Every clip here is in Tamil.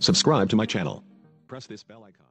Subscribe to my channel. Press this bell icon.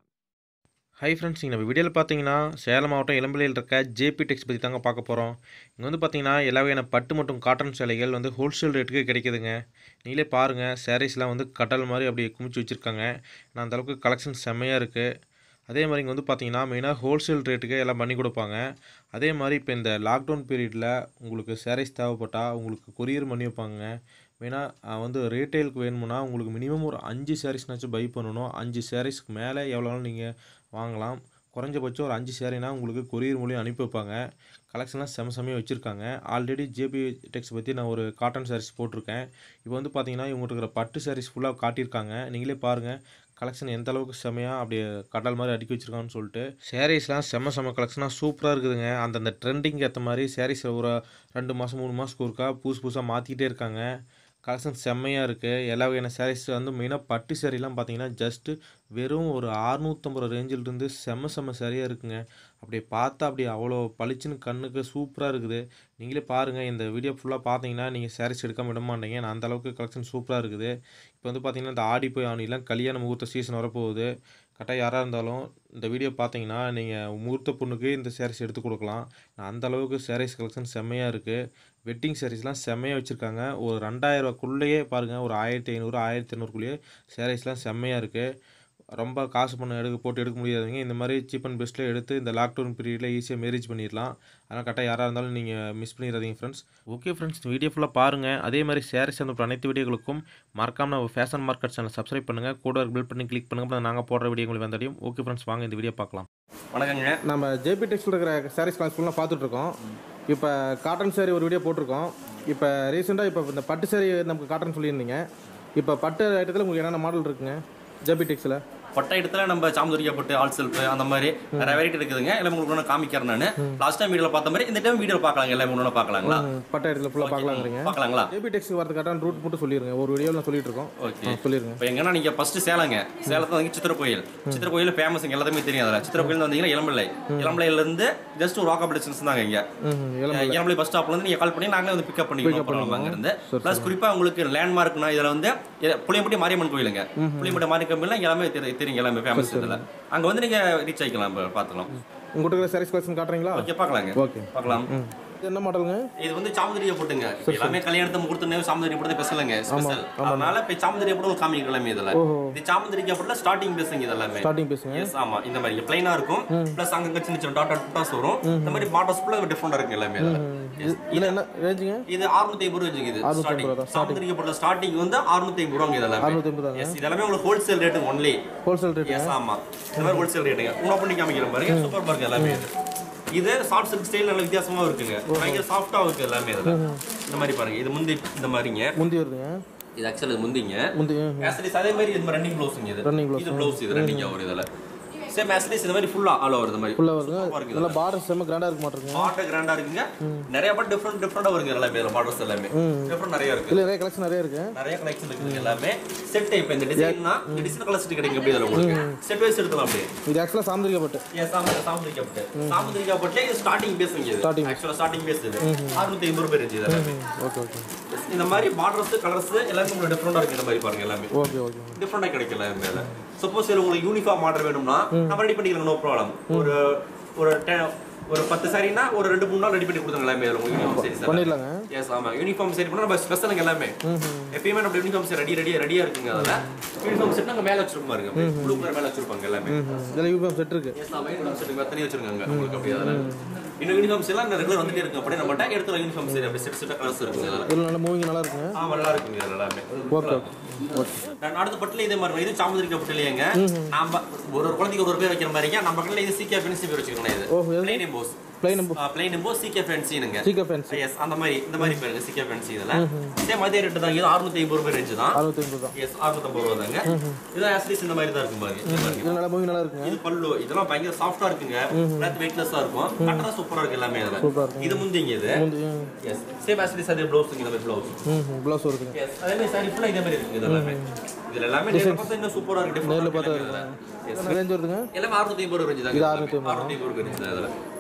Hi friends இங்கே நம்ம வீடியோவில் பார்த்தீங்கன்னா சேலம் மாவட்டம் இளம்பிள்ளையில் இருக்க ஜேபி டெக்ஸ் பற்றி தாங்க பார்க்க போகிறோம் இங்கே வந்து பார்த்தீங்கன்னா எல்லா வகையான பட்டு மற்றும் காட்டன் சேலைகள் வந்து ஹோல்சேல் ரேட்டுக்கு கிடைக்குதுங்க நீங்களே பாருங்கள் சாரீஸ்லாம் வந்து கட்டல் மாதிரி அப்படியே குமிச்சு வச்சுருக்காங்க நான் அந்தளவுக்கு கலெக்ஷன் செம்மையாக இருக்குது அதே மாதிரி இங்கே வந்து பார்த்தீங்கன்னா மெயினாக ஹோல்சேல் ரேட்டுக்கு எல்லாம் பண்ணி கொடுப்பாங்க அதே மாதிரி இப்போ இந்த லாக்டவுன் பீரியடில் உங்களுக்கு சாரீஸ் தேவைப்பட்டால் உங்களுக்கு கொரியர் பண்ணி வைப்பாங்க மெயினாக வந்து ரீட்டைலுக்கு வேணும்னா உங்களுக்கு மினிமம் ஒரு அஞ்சு சாரீஸ்னாச்சும் பை பண்ணணும் அஞ்சு சாரீஸ்க்கு மேலே எவ்வளோனாலும் நீங்கள் வாங்கலாம் குறைஞ்சபட்சம் ஒரு அஞ்சு சாரீனா உங்களுக்கு கொரியர் மூலியம் அனுப்பி வைப்பாங்க கலெக்ஷன்லாம் செம செம்மையாக வச்சுருக்காங்க ஆல்ரெடி ஜேபி டெக்ஸ் பற்றி நான் ஒரு காட்டன் சாரீஸ் போட்டிருக்கேன் இப்போ வந்து பார்த்தீங்கன்னா இவங்கள்ட்ட இருக்கிற பட்டு சாரீஸ் ஃபுல்லாக காட்டியிருக்காங்க நீங்களே பாருங்கள் கலெக்ஷன் எந்த அளவுக்கு செமையாக அப்படியே கடல் மாதிரி அடுக்கி வச்சிருக்கான்னு சொல்லிட்டு சாரீஸ்லாம் செம்ம செம்ம கலெக்ஷனாக சூப்பராக இருக்குதுங்க அந்தந்த ட்ரெண்டிங் ஏற்ற மாதிரி சாரீஸ் ஒரு ரெண்டு மாதம் மூணு மாதத்துக்கு ஒருக்கா புதுசு புதுசாக மாற்றிக்கிட்டே இருக்காங்க கலெக்ஷன் செம்மையாக இருக்குது எல்லா வகையான சாரீஸ் வந்து மெயினாக பட்டு சாரீலாம் பார்த்தீங்கன்னா ஜஸ்ட்டு வெறும் ஒரு அறுநூற்றம்பது ரேஞ்சிலிருந்து செம்ம செம்ம சரியாக இருக்குங்க அப்படியே பார்த்தா அப்படியே அவ்வளோ பளிச்சுன்னு கண்ணுக்கு சூப்பராக இருக்குது நீங்களே பாருங்கள் இந்த வீடியோ ஃபுல்லாக பார்த்தீங்கன்னா நீங்கள் சாரீஸ் எடுக்காம விட மாட்டீங்க நான் அந்த அளவுக்கு கலெக்ஷன் சூப்பராக இருக்குது இப்போ வந்து பார்த்தீங்கன்னா இந்த ஆடி போய் ஆனிலாம் கல்யாண முகூர்த்த சீசன் வரப்போகுது கரெக்டாக யாராக இருந்தாலும் இந்த வீடியோ பார்த்தீங்கன்னா நீங்கள் முகூர்த்த பொண்ணுக்கு இந்த சாரீஸ் எடுத்து கொடுக்கலாம் நான் அந்த அளவுக்கு சாரீஸ் கலெக்ஷன் செம்மையாக இருக்குது வெட்டிங் சாரீஸ்லாம் செம்மையாக வச்சுருக்காங்க ஒரு ரெண்டாயிரரூவாக்குள்ளேயே பாருங்கள் ஒரு ஆயிரத்தி ஐநூறு ஆயிரத்தி ஐநூறுக்குள்ளேயே சாரீஸ்லாம் செம்மையாக இருக்குது ரொம்ப காசு பண்ண எடுக்க போட்டு எடுக்க முடியாதுங்க இந்த மாதிரி சீப் அண்ட் பெஸ்ட்டில் எடுத்து இந்த லாக்டவுன் பீரியடில் ஈஸியாக மேரேஜ் பண்ணிடலாம் அதனால் கரெக்டாக யாராக இருந்தாலும் நீங்கள் மிஸ் பண்ணிடாதீங்க ஃப்ரெண்ட்ஸ் ஓகே ஃப்ரெண்ட்ஸ் இந்த வீடியோ ஃபுல்லாக பாருங்கள் அதே மாதிரி சாரீஸ் அந்த அனைத்து வீடியோகளுக்கும் மறக்காம நம்ம ஃபேஷன் மார்க்கெட் சேனல் சப்ஸ்கிரைப் பண்ணுங்கள் கூட பில் பண்ணி கிளிக் பண்ணுங்கள் நாங்கள் போடுற வீடியோ உங்களுக்கு வந்தடையும் ஓகே ஃப்ரெண்ட்ஸ் வாங்க இந்த வீடியோ பார்க்கலாம் வணக்கங்க நம்ம ஜேபி டெக்ஸ்டில் இருக்கிற சாரீஸ் கலெக்ஷன்லாம் பார்த்துட்ருக்கோம் இப்போ காட்டன் saree ஒரு வீடியோ போட்டிருக்கோம் இப்போ ரீசெண்டாக இப்போ இந்த பட்டு saree நமக்கு காட்டன் சொல்லியிருந்தீங்க இப்போ பட்டு ஐட்டத்தில் உங்களுக்கு என்னென்ன மாடல் இருக்குங்க ஜேபி டெக்ஸில் பட்ட இடத்துல நம்ம சாமதுரியா பட்டு ஆல் செல்ஃப் அந்த மாதிரி நிறைய வெரைட்டி இருக்குதுங்க எல்லாம் உங்களுக்கு ஒன்று காமிக்கிறேன் நான் லாஸ்ட் டைம் வீடியோல பார்த்த மாதிரி இந்த டைம் வீடியோ பார்க்கலாங்க எல்லாம் ஒன்று பார்க்கலாங்களா பட்டு ஐட்டத்தில் ஃபுல்லாக பார்க்கலாங்கிறீங்க பார்க்கலாங்களா ஜேபி டெக்ஸ்க்கு வரது கரெக்டான ரூட் மட்டும் சொல்லிடுங்க ஒரு வீடியோவில் நான் சொல்லிட்டு இருக்கோம் ஓகே ஆ, சொல்லிடுங்க இப்போ எங்கன்னா நீங்க ஃபர்ஸ்ட் சேலங்க சேலத்துல வந்து சித்திர கோயில் சித்திர கோயில் ஃபேமஸ் எல்லாத்தையுமே தெரியும் அதில் சித்திர கோயில் வந்தீங்கன்னா இளம்பிள்ளை இளம்பிள்ளையில இருந்து ஜஸ்ட் ஒரு வாக்கப் டிஸ்டன்ஸ் தாங்க இங்க ம் இளம் இளம்பிள்ளை பஸ் ஸ்டாப்ல இருந்து நீங்க கால் பண்ணி நாங்களே வந்து பிக்கப் பண்ணிக்கிறோம் அங்க இருந்து ப்ளஸ் குறிப்பா உங்களுக்கு லேண்ட்மார்க்னா இதுல வந்து இது புளியம்பட்டி மாரியம்மன் கோயிலுங்க புளியம்பட்டி மாரியம்மன் கோயில் எல்லாமே தெரி- தெரியுங்க எல்லாமே ஃபேமஸ் இதுல அங்க வந்து நீங்க ரீச் ஆகிக்கலாம் பார்த்துக்கலாம் உங்கள்கிட்ட இருக்கிற சாரீஸ் கலெக்ஷன் காட்டுறீங்களா ஓகே பார்க்கலாங்க ஓகே பார்க்கலாம் ம் இது என்ன மாடலுங்க இது வந்து சாமுதிரியை போட்டுங்க எல்லாமே கல்யாணத்தை முகூர்த்தனே சாமுதிரி போட்டு ஸ்பெஷலுங்க ஸ்பெஷல் அதனால இப்ப சாமுதிரியை போட்டு காமிக்க எல்லாமே இதுல ஓஹோ இது சாமுதிரிக்கா போட்டு ஸ்டார்டிங் பேசுங்க இது எல்லாமே ஸ்டார்டிங் பேசுங்க எஸ் ஆமா இந்த மாதிரி பிளைனா இருக்கும் பிளஸ் அங்கங்க சின்ன சின்ன டாட் டாட் புட்டாஸ் வரும் இந்த மாதிரி பாட்டஸ் ஃபுல்லா டிஃபரெண்டா இருக்கு எல்லாமே இதுல Yes. இதில் என்ன ரேஞ்சுங்க இது 650 ஐம்பது ரூபாய் இது 650 ஸ்டார்டிங் ரூபா தான், சாமுதிரிக்கா போட்ட ஸ்டார்டிங் வந்து 650 ஐம்பது ரூபாங்க இதெல்லாம் அறுநூத்தி ஐம்பதாங்க எஸ் இதெல்லாமே உங்களுக்கு wholesale rate only wholesale rate yes ஆமா இந்த மாதிரி ஹோல்சேல் ரேட்டுங்க உணவு பண்ணி காமிக்கிற பாருங்க சூப்பர் மார்க் எல்லாமே இது இது சாஃப்ட் சில்க் ஸ்டைல் நல்ல வித்தியாசமா இருக்குங்க பயங்கர சாஃப்டா இருக்கு எல்லாமே இதுல இந்த மாதிரி பாருங்க இது முந்தி இந்த மாதிரிங்க முந்தி வருதுங்க இது ஆக்சுவலி முந்திங்க முந்தி ஆக்சுவலி அதே மாதிரி இது ரன்னிங் ப்ளவுஸுங்க இது Running blouse. இது ப்ளவுஸ் இது ரன்னிங் ஒரு இதுல சேம் ஆக்சுவலிஸ் இந்த மாதிரி ஃபுல்லா ஆல் ஓவர் இந்த மாதிரி ஃபுல்லாக வருதுங்க சூப்பரா இருக்கு நல்லா பார்டர் செம்ம கிராண்டாக இருக்க மாட்டிருங்க பாட்டு கிராண்டா இருக்குங்க நிறைய பாட்டு டிஃப்ரெண்ட் டிஃப்ரெண்டா வருங்க எல்லாமே இதுல பார்டர்ஸ் எல்லாமே டிஃப்ரெண்ட் நிறைய இருக்கு இதில் நிறைய கலெக்ஷன் நிறைய இருக்கு நிறைய கலெக்ஷன் இருக்குது எல்லாமே செட் டைப் இந்த டிசைன்னா இந்த டிசைன் கலர் செட் கிடைக்கும் அப்படியே இதுல உங்களுக்கு செட் வைஸ் எடுக்கலாம் அப்படியே இது ஆக்சுவலாக சாந்திரிகா பட்டு ஏன் சாம சாமுதிரிக்கா பட்டு சாமுதிரிக்கா பட்டு இது ஸ்டார்டிங் பேஸ் இங்க இது Starting. ஆக்சுவலா ஸ்டார்டிங் பேஸ் இது 650 ஐம்பது ரூபாய் இருந்துச்சு இது எல்லாமே ஓகே ஓகே இந்த மாதிரி பார்டர்ஸ் கலர்ஸ் எல்லாமே உங்களுக்கு டிஃப்ரெண்டா இருக்கு இந்த மாதிரி பாருங்க எல்லாமே ஓகே ஓகே டிஃப்ரெண்டா கிடைக்கல மேல சப்போஸ் உங்களுக்கு யூனிஃபார்ம் ஆர்டர் வேணும்னா நம்ம ரெடி பண்ணிக்கலாம் நோ ப்ராப்ளம் ஒரு ஒரு ten- ஒரு பத்து சாரினா ஒரு ரெண்டு மூணு நாள் ரெடி பண்ணி கொடுத்துருங்க எல்லாமே உங்களுக்கு யூனிஃபார்ம் சரி சார் பண்ணிடலாங்க எஸ் ஆமா யூனிஃபார்ம் செட் பண்ணா நம்ம ஸ்பெஷலுங்க எல்லாமே எப்பயுமே நம்ம யூனிஃபார்ம் செட் ரெடி ரெடியா ரெடியா இருக்குங்க அதுல யூனிஃபார்ம் செட் நாங்க மேல வச்சிருப்போம் பாருங்க ப்ளூ கலர் மேல வச்சிருப்பாங்க எல்லாமே இதில் யூபிஎம் செட் இருக்கு எஸ் ஆமா யூனிஃபார்ம் செட் எத்தனை வச்சிருக்காங்க உங்களுக்கு அப்படியே அதுல இன்னும் யூனிஃபார்ம்ஸ் எல்லாம் ரெகுலர் வந்துட்டே இருக்கு அப்படியே நம்மகிட்ட எடுத்துல யூனிஃபார்ம் செட் அப்படியே செட் செட்டா கலர்ஸ் இருக்குங்க அதுல இதில் நல்ல மூவிங் நல்லா இருக்குங்க ஆமா நல்லா இருக்குங்க இதுல எல்லாமே ஓகே ஓகே ஓகே நான் அடுத்த பட்டில இதே மாதிரி இது சாமுதிரிக்க பட்டிலையங்க நாம ஒரு ஒரு குழந்தைக்கு ஒரு ஒரு பேர் வைக்கிற மாதிரிங்க நம்ம கடையில இது சீக்கிய ஃபென்சி பேர் வச்சுக்கணும் இது ஓஹோ எது? Plain emboss plain number plain emboss சீக்கிய ஃபென்சினுங்க சீக்கா ஃபேன்சி எஸ் அந்த மாதிரி இந்த மாதிரி பேருங்க சீக்கிய ஃபென்சி இதுல சேம் அதே ரேட்டு தான் இது 650 ரூபாய் ரேஞ்சு தான் அறுபத்தி ஐம்பது தான் எஸ் 650 ரூபாய் தாங்க இது ஆக்சுவலி இந்த மாதிரி தான் இருக்கும் பாருங்க இந்த மாதிரி. இதில் நல்ல மூவிங் நல்லா இருக்குங்க இது பல்லு இதெல்லாம் பயங்கர சாஃப்டா இருக்குங்க பிளாத் வெயிட்லெஸ்ஸா இருக்கும் கட்டணம் சூப்பரா இருக்கு எல்லாமே இதுல சூப்பரா இருக்கும். இது முந்திங்க இது முந்தி எஸ் சேம் ஆக்சுவலி அதே ப்ளவுஸ் இந்த மாதிரி ப்ளவுஸ் ம் ப்ளவுஸ் வருதுங்க எஸ் அதே மாதிரி சாரி ஃபுல்லா இதே மாதிரி இருக்கு இது எல்லாமே இதுல எல்லாமே நேர்ல பார்த்தா இன்னும் சூப்பரா இருக்கு நேரில் டிஃபரெண்ட் பார்த்தா எஸ் ரேஞ்ச் வருதுங்க எல்லாமே 650 ரூபாய் ரேஞ்சு தான் இது இது 650 650 ரூபாய் ரேஞ்சு தான் இதுல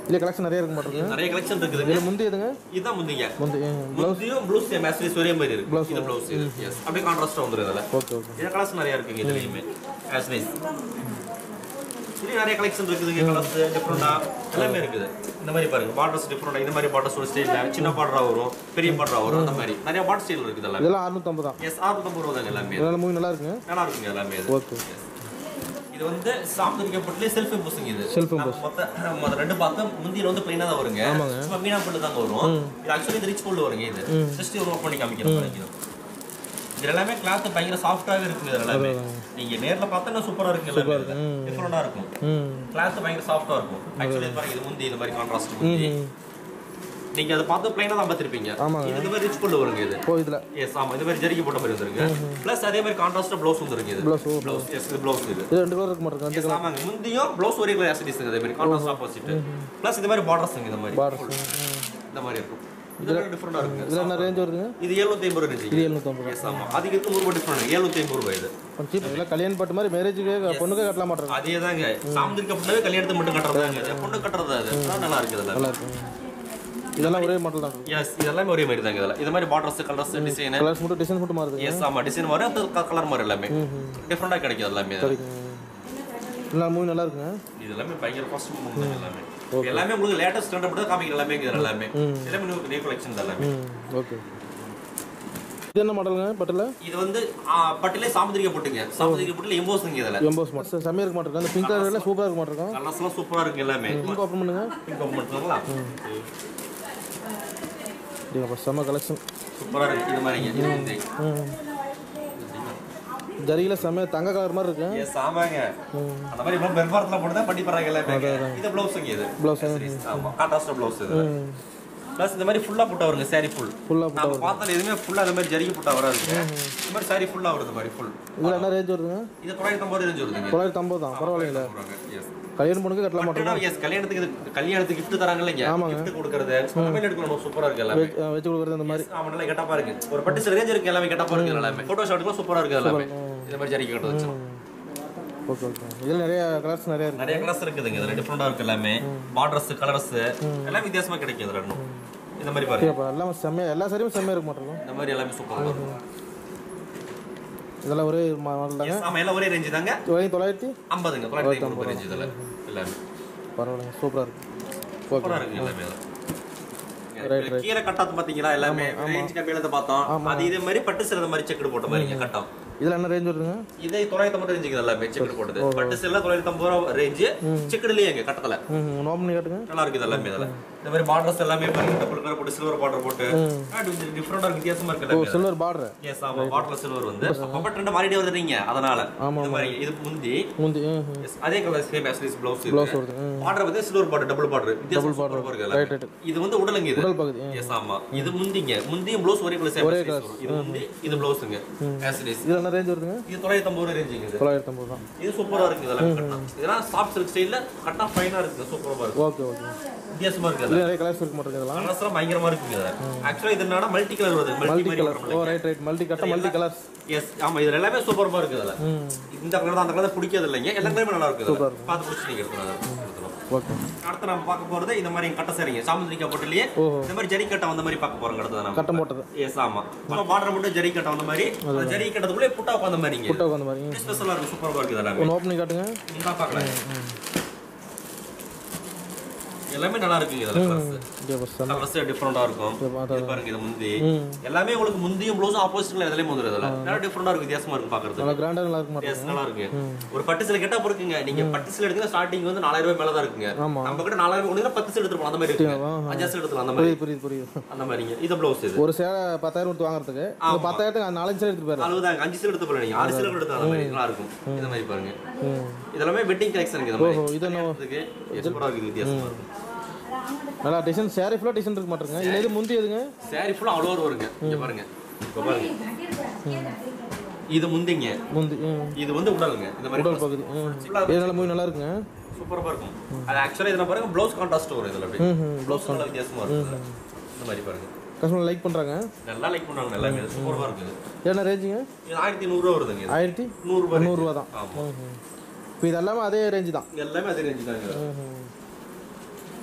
இல்லை கலெக்ஷன் நிறைய இருக்க மாட்டிருக்கு நிறைய கலெக்ஷன் இருக்குதுங்க இதில் முந்தி எதுங்க இதுதான் முந்திங்க முந்தி முந்தியும் ப்ளவுஸ் சேம் ஆக்சுவலி ஒரே மாதிரி இருக்கு இது ப்ளவுஸ் எஸ் அப்படியே கான்ட்ராஸ்டா வந்துரும் இதுல ஓகே ஓகே இது கலர்ஸ் நிறைய இருக்குங்க இதுலயுமே ஆக்சுவலி இதுலயும் நிறைய கலெக்ஷன் இருக்குதுங்க கலர்ஸ் டிஃப்ரெண்டா எல்லாமே இருக்குது இந்த மாதிரி பாருங்க பார்டர்ஸ் டிஃப்ரெண்டா இந்த மாதிரி பார்டர்ஸ் ஒரு ஸ்டைல்ல சின்ன பார்டரா வரும் பெரிய பார்டரா வரும் அந்த மாதிரி நிறைய பார்டர் ஸ்டைல் இருக்குது எல்லாமே இதெல்லாம் அறுநூத்தம்பது தான் எஸ் ஆறுநூத்தம்பது ரூபா தாங்க எல்லாமே இதெல்லாம் மூவி நல்லா இருக்குங்க நல்லா இருக்குங்க எல்லாமே இது ஓகே இது வந்து சாப்பிட்டுக்கப்பட்டுலேயே செல்ஃப் இம்போசிங் இது Self நம்ம மொத்த மொத்த ரெண்டு பார்த்தா முந்தியில வந்து பிளைனா தான் வருங்க சும்மா மீனா பட்டு தாங்க வரும் இது ஆக்சுவலி இது ரிச் கோல்டு வருங்க இது ஜஸ்ட் ஒரு பண்ணி காமிக்கிறேன் பாருங்க இது எல்லாமே கிளாத் பயங்கர சாஃப்டாவே இருக்குங்க இது எல்லாமே நீங்க நேர்ல பார்த்தா சூப்பரா இருக்கு எல்லாமே டிஃபரெண்டா இருக்கும் ம் கிளாத் பயங்கர சாஃப்டா இருக்கும் ஆக்சுவலி பாருங்க இது முந்தி இந்த மாதிரி கான்ட்ராஸ்ட் முந்தி நீங்க அதை பார்த்து பிளைனா தான் பார்த்திருப்பீங்க இது இந்த மாதிரி ரிச் கோல்டு வருங்க இது ஓ இதில் எஸ் ஆமா இந்த மாதிரி ஜரிகை போட்ட மாதிரி வந்துருங்க பிளஸ் அதே மாதிரி கான்ட்ராஸ்ட் ப்ளவுஸ் வந்துருங்க இது Blouse, ஓ, ப்ளவுஸ் எஸ் இது ப்ளவுஸ் இது இது ரெண்டு கலர் இருக்க மாட்டிருக்கு Yes, ஆமாங்க முந்தியும் ப்ளவுஸ் ஒரே கலர் ஆசிடிஸ் அதே மாதிரி கான்ட்ராஸ்ட் ஆப்போசிட் ப்ளஸ் இந்த மாதிரி பார்டர்ஸ் இந்த மாதிரி பார்டர்ஸ் இந்த மாதிரி இருக்கும் இதெல்லாம் டிஃபரெண்டா இருக்குங்க இதில் என்ன ரேஞ்ச் வருதுங்க இது 750 ஐம்பது ரூபாய் இது எழுநூத்தம்பது எஸ் ஆமா அதுக்கு இருக்கு நூறு ரூபாய் டிஃபரெண்ட் 750 ஐம்பது ரூபாய் இது கொஞ்சம் சீப் இல்லை கல்யாணம் பட்டு மாதிரி மேரேஜுக்கு பொண்ணுக்கே கட்டலாம் மாட்டிருக்கு அதே தாங்க சாமந்திரிக்க அப்படின்னாவே கல்யாணத்துக்கு மட்டும் கட்டுறதாங்க இது பொண்ணு கட்டுறது அது அதான் நல்லா இருக்குது நல்லா இதெல்லாம் இருக்குங்க இதெல்லாம் ஒரே மாடல் தான் எஸ் இதெல்லாம் ஒரே மாதிரி தாங்க இதெல்லாம் இது மாதிரி பார்டர்ஸ் கலர்ஸ் டிசைன் கலர்ஸ் மட்டும் டிசைன் மட்டும் மாறுதுங்க எஸ் ஆமா டிசைன் மாதிரி அந்த கலர் மாதிரி எல்லாமே டிஃபரெண்டா கிடைக்கும் எல்லாமே இதுல. இல்லை மூவி நல்லா இருக்குங்க இது எல்லாமே பயங்கர காஸ்ட் எல்லாமே எல்லாமே உங்களுக்கு லேட்டஸ்ட் ஸ்டாண்டர்ட் தான் காமிக்கிற எல்லாமே இது எல்லாமே எல்லாமே நியூ நியூ கலெக்ஷன் எல்லாமே ம் ஓகே இது என்ன மாடலுங்க பட்டில் இது வந்து ஆ, பட்டிலே சாமுதிரிக்க போட்டுங்க சாமுதிரிக்க போட்டுல எம்போஸ்ங்க இதுல எம்போஸ் மாடல் செம்மையாக இருக்க மாட்டிருக்கு அந்த பிங்க் கலரில் சூப்பராக இருக்க மாட்டிருக்கோம் கலர்ஸ் எல்லாம் சூப்பரா இருக்கு எல்லாமே பிங்க் ஓப்பன் பண்ணுங்க பிங்க் பண்ணுங்களா அப்படிங்க செம்ம கலெக்ஷன் சூப்பரா இருக்கு இது மாதிரிங்க இது வந்து ம் ஜரியில் செம்ம தங்க கலர் மாதிரி இருக்கு எஸ் ஆமாங்க அந்த மாதிரி இப்போ பெரும்பாலத்தில் போட்டு தான் பண்ணி போறாங்க எல்லாமே இது ப்ளவுஸுங்க இது ப்ளவுஸ் ஆமா கான்ட்ராஸ்ட் ப்ளவுஸ் இது ப்ளஸ் இந்த மாதிரி ஃபுல்லா போட்டா வருங்க saree ஃபுல் ஃபுல்லாக நம்ம பார்த்தால எதுவுமே ஃபுல்லா இந்த மாதிரி ஜரிகை போட்டா வராது இந்த மாதிரி saree ஃபுல்லா வருது இந்த மாதிரி ஃபுல் இதில் என்ன ரேஞ்ச் வருதுங்க இது தொள்ளாயிரத்தி ஐம்பது ரேஞ்ச் வருதுங்க தொள்ளாயிரத்தி ஐம்பது தான் பரவாயில்லைங்களா எஸ் கல்யாணம் பொண்ணுக்கு கட்டலாம் மாட்டோம் எஸ் கல்யாணத்துக்கு இது கல்யாணத்துக்கு gift தராங்க இல்லைங்க gift கொடுக்கறது அந்த மாதிரி எடுக்கணும் சூப்பரா இருக்கு எல்லாமே வச்சு கொடுக்குறது இந்த மாதிரி ஆமா நல்லா கெட்டப்பா இருக்கு ஒரு பட்டு சில ரேஞ்ச் இருக்கு எல்லாமே கெட்டப்பா இருக்கு எல்லாமே போட்டோ ஷாட்டுக்குலாம் சூப்பரா இருக்கு எல்லாமே இந்த மாதிரி ஜரிகை கட்ட வச்சு ஓகே ஓகே இதில் நிறைய கலர்ஸ் நிறைய இருக்கு நிறைய கலர்ஸ் இருக்குதுங்க இதுல டிஃப்ரெண்டா இருக்கு எல்லாமே பார்டர்ஸ் கலர்ஸ் எல்லாம் வித்தியாசமா கிடைக்கும் இதுல இன்னும் இந்த மாதிரி பாருங்க அப்போ எல்லாம் செம்மையாக எல்லா சாரியும் செம்மையாக இருக்க மாட்டிருக்கும் இந்த மாதிரி எல்லாமே சூப்பரா இருக்கும் இதெல்லாம் ஒரே மாடல் தாங்க Yes, ஆமா எல்லாம் ஒரே ரேஞ்ச் தாங்க தொள்ளாயிரத்தி தொள்ளாயிரத்தி ஐம்பதுங்க தொள்ளாயிரத்தி ஐம்பது ரேஞ்ச் இதுல எல்லாமே பரவாயில்லைங்க சூப்பராக இருக்கு ஓகே சூப்பரா இருக்கு எல்லாமே இதுல. கீழே கட்டாத்து பாத்தீங்களா எல்லாமே ரேஞ்ச் கம்மியில இருந்து பார்த்தோம் அது இதே மாதிரி பட்டு சில மாதிரி செக்குடு போட்ட மாதிரிங்க கட்டம் இதில் என்ன ரேஞ்ச் வருதுங்க இதே தொள்ளாயிரத்தி ஐம்பது ரேஞ்சுக்கு எல்லாமே செக்குடு போட்டது பட்டு சில தொள்ளாயிரத்தி ஐம்பது ரூபா ரேஞ்சு செக்குடுலயே எங்க கட்டத்துல ம் நோம் பண்ணி காட்டுங்க நல்லா இருக்குது எல்லாமே இதுல இந்த மாதிரி பார்டர்ஸ் எல்லாமே பாருங்க டபுள் கலர் போட்டு சில்வர் பார்டர் போட்டு டிஃப்ரெண்டா இருக்கு வித்தியாசமா இருக்கு எல்லாமே சில்வர் பார்டர் எஸ் ஆமா பார்டர்ல சில்வர் வந்து அப்ப ட்ரெண்ட் மாறிட்டே வருதுங்க அதனால இந்த மாதிரி இது முந்தி முந்தி ம் ம். yes, அதே colour same actually blouse blouse வருது ம் பார்டர் வந்து சில்வர் பார்டர் டபுள் பார்டர் வித்தியாசம் சூப்பரா இருக்கு எல்லாமே. ரைட் ரைட் இது வந்து உடலுங்க இது உடல் பகுதி ம். எஸ் ஆமா இது முந்திங்க முந்தியும் ப்ளவுஸ் ஒரே கலர் சேம் இது முந்தி இது ப்ளவுஸ்ங்க ஆக்சுவலிஸ் இதில் என்ன ரேஞ்ச் வருதுங்க இது தொள்ளாயிரத்தி ஐம்பது ரூபா ரேஞ்சுங்க இது தொள்ளாயிரத்தி ஐம்பது தான் இது சூப்பரா இருக்கு இதெல்லாம் கட்டம் இதெல்லாம் சாஃப்ட் சில்க் ஸ்டைல்ல கட்டா ஃபைனா இருக்கு சூப்பரா இருக்கு ஓகே ஓகே வித்தியாசமா இருக்கு இதில் நிறைய கலர்ஸ் இருக்க மாட்டேங்குது இதெல்லாம் கலர்ஸ் எல்லாம் பயங்கரமா இருக்குங்க ஆக்சுவலா இது என்னன்னா மல்டி கலர் வருது மல்டி மல்டி மாதிரி கலர் ஓ ரைட் ரைட் மல்டி கட்ட மல்டி கலர்ஸ் எஸ் ஆமா இதுல எல்லாமே சூப்பரா இருக்கு இதுல ம் இந்த கலர் தான் அந்த கலர் பிடிக்கிறது இல்லைங்க எல்லா கலருமே நல்லா இருக்கு இதுல. பார்த்து பிடிச்சி நீங்க எடுத்துக்கலாம் ஓகே அடுத்து நம்ம பார்க்க போறது இந்த மாதிரி கட்ட சரிங்க சாமுந்திரிக்கா போட்டுலயே ஓஹோ. இந்த மாதிரி ஜரி கட்டை வந்த மாதிரி பார்க்க போறோம் அடுத்தது நம்ம கட்டம் போட்டது எஸ் ஆமா நம்ம பார்டர் மட்டும் ஜரி கட்டை வந்த மாதிரி அந்த ஜரி கட்டத்துக்குள்ளே புட்டா உட்காந்த மாதிரிங்க புட்டை அந்த மாதிரி ம். ஸ்பெஷலா இருக்கு சூப்பரா இருக்கு எல்லாமே ஒன்று ஓப்பன் பண்ணி காட்டுங்க இந்தா பார்க்கலாம் எல்லாமே நல்லா இருக்குங்க இதுல கலர்ஸ் இங்கே பஸ் செம்ம கலர்ஸ் டிஃப்ரெண்டா இருக்கும் அதான். இது பாருங்க இது முந்தி ம் எல்லாமே உங்களுக்கு முந்தியும் ப்ளவுஸும் ஆப்போசிட்ல எதுலயும் வந்துரும் இதுல நல்லா டிஃப்ரெண்டா இருக்கு வித்தியாசமா இருக்கும் பாக்குறது நல்லா கிராண்டாக நல்லா இருக்க மாட்டேங்குது எஸ் நல்லா இருக்கு ஒரு பட்டு சில கெட்டா இருக்குங்க நீங்க பட்டு சில எடுத்தீங்கன்னா ஸ்டார்டிங் வந்து நாலாயிரம் ரூபாய் மேல தான் இருக்குங்க ஆமாம் நம்ம கிட்ட நாலாயிரம் ஒண்ணு பத்து சில எடுத்துருப்போம் அந்த மாதிரி இருக்குங்க ஆ, அஞ்சா சில எடுத்துலாம் அந்த மாதிரி புரியுது புரியுது புரியுது அந்த மாதிரிங்க இது ப்ளவுஸ் இது ஒரு சேலை பத்தாயிரம் கொடுத்து வாங்குறதுக்கு இந்த பத்தாயிரத்துக்கு நாலஞ்சு சேலை எடுத்துட்டு போயிடலாம் அழுவுதாங்க அஞ்சு சில எடுத்து போல நீங்க ஆறு சில கூட எடுத்து அந்த மாதிரி நல்லா இருக்கும் இந்த மாதிரி பாருங்க ம் இதெல்லாமே வெட்டிங் கலெக்ஷன் இந்த மாதிரி ஓஹோ இது என்ன இதுக்கு சூப்பரா இருக்குது வித்தியாசமா இருக்கும் நல்லா டிசைன் சேரீ ஃபுல்லாக டிசைன் இருக்க மாட்டேங்க இதில் எது முந்தி எதுங்க சாரி ஃபுல்லா அவ்வளோ வருங்க இங்க பாருங்க இப்ப பாருங்க இது முந்திங்க முந்தி ம் இது வந்து உடலுங்க இந்த மாதிரி உடல் பகுதி ம் இது நல்லா மூவி நல்லா இருக்குங்க சூப்பரா இருக்கும் அது ஆக்சுவலா இதுல பாருங்க ப்ளவுஸ் கான்ட்ராஸ்ட் வரும் இதுல அப்படியே ம் ம் ப்ளவுஸ் நல்லா வித்தியாசமா இருக்கும் இந்த மாதிரி பாருங்க கஸ்டமர் லைக் பண்ணுறாங்க நல்லா லைக் பண்ணுவாங்க எல்லாமே சூப்பரா இருக்குது என்ன ரேஞ்சுங்க இது ஆயிரத்தி நூறுரூவா வருதுங்க இது. ஆயிரத்தி நூறுரூபா நூறுரூவா தான் ஆமா இப்போ இது எல்லாமே அதே ரேஞ்சு தான் இது எல்லாமே அதே ரேஞ்சு தாங்க ம்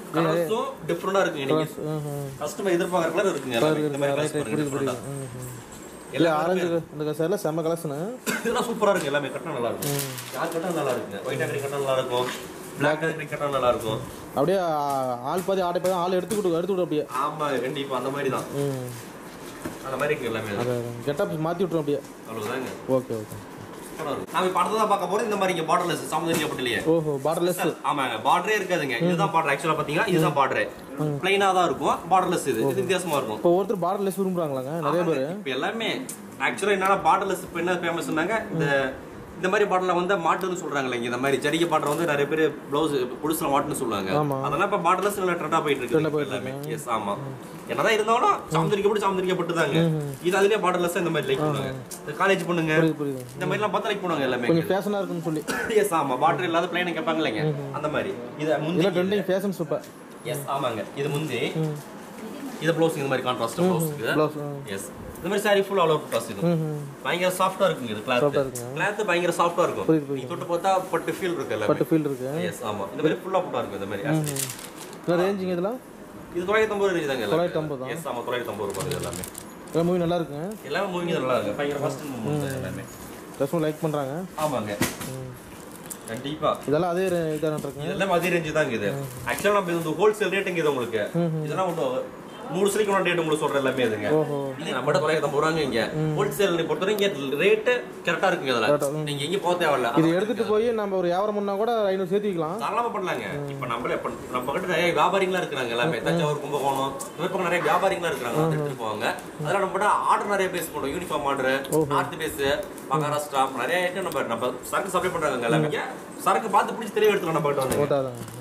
கலர்ஸும் டிஃப்ரெண்டா இருக்குங்க நீங்க கஸ்டமர் எதிர்பார்க்குற கலர் இருக்குங்க எல்லாமே. இந்த மாதிரி colours பாருங்க, different ஆ. இல்லை ஆரஞ்சு இந்த சைடில் செம்ம கலெக்ஷனு இதெல்லாம் சூப்பரா இருக்கு எல்லாமே கட்டினா நல்லா இருக்கும் யார் கட்டினா நல்லா இருக்குங்க ஒயிட் ஆகரி கட்டினா நல்லா இருக்கும் பிளாக் ஆகரி கட்டினா நல்லா இருக்கும் அப்படியே ஆ- ஆள் பாதி ஆடை பாதி ஆள் எடுத்து கொடு எடுத்து விடு அப்படியே ஆமா கண்டிப்பா அந்த மாதிரி தான் ம் அந்த மாதிரி இருக்கு எல்லாமே அதை கெட்டப் மாற்றி விட்ரும் அப்படியே அவ்வளவுதாங்க ஓகே ஓகே சூப்பரா இருக்கும் நாம இப்ப அடுத்ததா பார்க்க போறது இந்த மாதிரி இங்க பார்டர்லெஸ் சாமந்தரிக்கப்பட்டிலேயே ஓஹோ பார்டர்லெஸ் ஆமாங்க பார்டரே இருக்காதுங்க இதுதான் பார்டர் ஆக்சுவலா பாத்தீங்கன்னா இதுதான் பார்டர் பிளைனா தான் இருக்கும் பார்டர்லெஸ் இது இது வித்தியாசமா இருக்கும் இப்போ ஒருத்தர் பார்டர்லெஸ் விரும்புகிறாங்களாங்க நிறைய பேர் இப்ப எல்லாமே ஆக்சுவலா என்னன்னா பார்டர்லெஸ் இப்ப என்ன ஃபேமஸ்னாங்க இந்த இந்த மாதிரி பாட்டில வந்து மாட்டுன்னு சொல்றாங்க இங்க இந்த மாதிரி ஜரிகை பாட்டில் வந்து நிறைய பேர் பிளவுஸ் புதுசுல மாட்டுன்னு சொல்லுவாங்க ஆமா. அதெல்லாம் இப்ப பார்டர்லெஸ் நல்ல ட்ரெண்டா போயிட்டு இருக்கு இப்ப எல்லாமே எஸ் ஆமா என்னதான் இருந்தாலும் சாமந்தரிக்கப்பட்டு சாமந்தரிக்கப்பட்டு தாங்க இது அதுலயே பார்டர்லெஸ் இந்த மாதிரி லைக் பண்ணுவாங்க இந்த காலேஜ் பொண்ணுங்க புரியுது இந்த மாதிரி எல்லாம் பார்த்தா லைக் பண்ணுவாங்க எல்லாமே கொஞ்சம் ஃபேஷனாக இருக்குன்னு சொல்லி எஸ் ஆமா பார்டர் இல்லாத பிளைன் கேட்பாங்க இல்லைங்க அந்த மாதிரி இது முந்தி இதெல்லாம் ட்ரெண்டிங் ஃபேஷன் சூப்பர் எஸ் ஆமாங்க இது முந்தி இது ப்ளவுஸ் இந்த மாதிரி கான்ட்ராஸ்ட் ப்ளவுஸ்க்கு ப்ளவுஸ் எஸ் இந்த மாதிரி sari full all over plus இது பயங்கர சாஃப்டா இருக்குங்க இது கிளாத் கிளாத் பயங்கர சாஃப்டா இருக்கும் நீ தொட்டு பார்த்தா பட்டு ஃபீல் இருக்கு எல்லாமே பட்டு ஃபீல் இருக்கு எஸ் ஆமா இந்த மாதிரி ஃபுல்லா போட்டா இருக்கும் இந்த மாதிரி actually. இந்த ரேஞ்சிங் இதெல்லாம் இது தொள்ளாயிரத்தி ஐம்பது ரேஞ்ச் தாங்க தொள்ளாயிரத்தி ஐம்பது எஸ் ஆமா தொள்ளாயிரத்தி ஐம்பது ரூபாய் இது எல்லாமே எல்லாம் மூவி நல்லா இருக்குங்க எல்லாமே மூவிங் நல்லா இருக்கு பயங்கர ஃபர்ஸ்ட் எல்லாமே கஸ்டமர் லைக் பண்ணுறாங்க ஆமாங்க கண்டிப்பா இதெல்லாம் அதே இதாக இருக்குங்க இதெல்லாம் அதே ரேஞ்சு தாங்க இது ஆக்சுவலா நம்ம இது ஹோல்சேல் ரேட்டுங்க இது உங்களுக்கு இதெல்லாம் ஒன்றும் நூறு சிலிக்கு ரேட் உங்களுக்கு சொல்ற எல்லாமே இதுங்க ஓஹோ இல்ல நம்ம தொள்ளாயிரத்தி ஐம்பது ரூபாங்க இங்க ஹோல்சேல் பொறுத்தவரை இங்க ரேட்டு கரெக்டா இருக்குங்க இதுல நீங்க எங்க போக தேவையில்ல இது எடுத்துட்டு போய் நம்ம ஒரு வியாபாரம் பண்ணா கூட ஐநூறு சேர்த்து வைக்கலாம் தாராளமா பண்ணலாங்க இப்ப நம்மளே இப்ப நம்ம கிட்ட நிறைய வியாபாரிங்களா இருக்கிறாங்க எல்லாமே தஞ்சாவூர் கும்பகோணம் இந்த மாதிரி பக்கம் நிறைய வியாபாரிங்களா இருக்காங்க வந்து எடுத்துட்டு போவாங்க அதெல்லாம் நம்ம ஆர்டர் நிறைய பேஸ் பண்ணுவோம் uniform order north base Maharashtra நிறைய ஐட்டம் நம்ம நம்ம சரக்கு சப்ளை பண்றாங்க எல்லாமே இங்க சரக்கு பார்த்து பிடிச்சி தெளிவு எடுத்துக்கலாம் நம்ம கிட்ட வந்து போட்டாதாங்க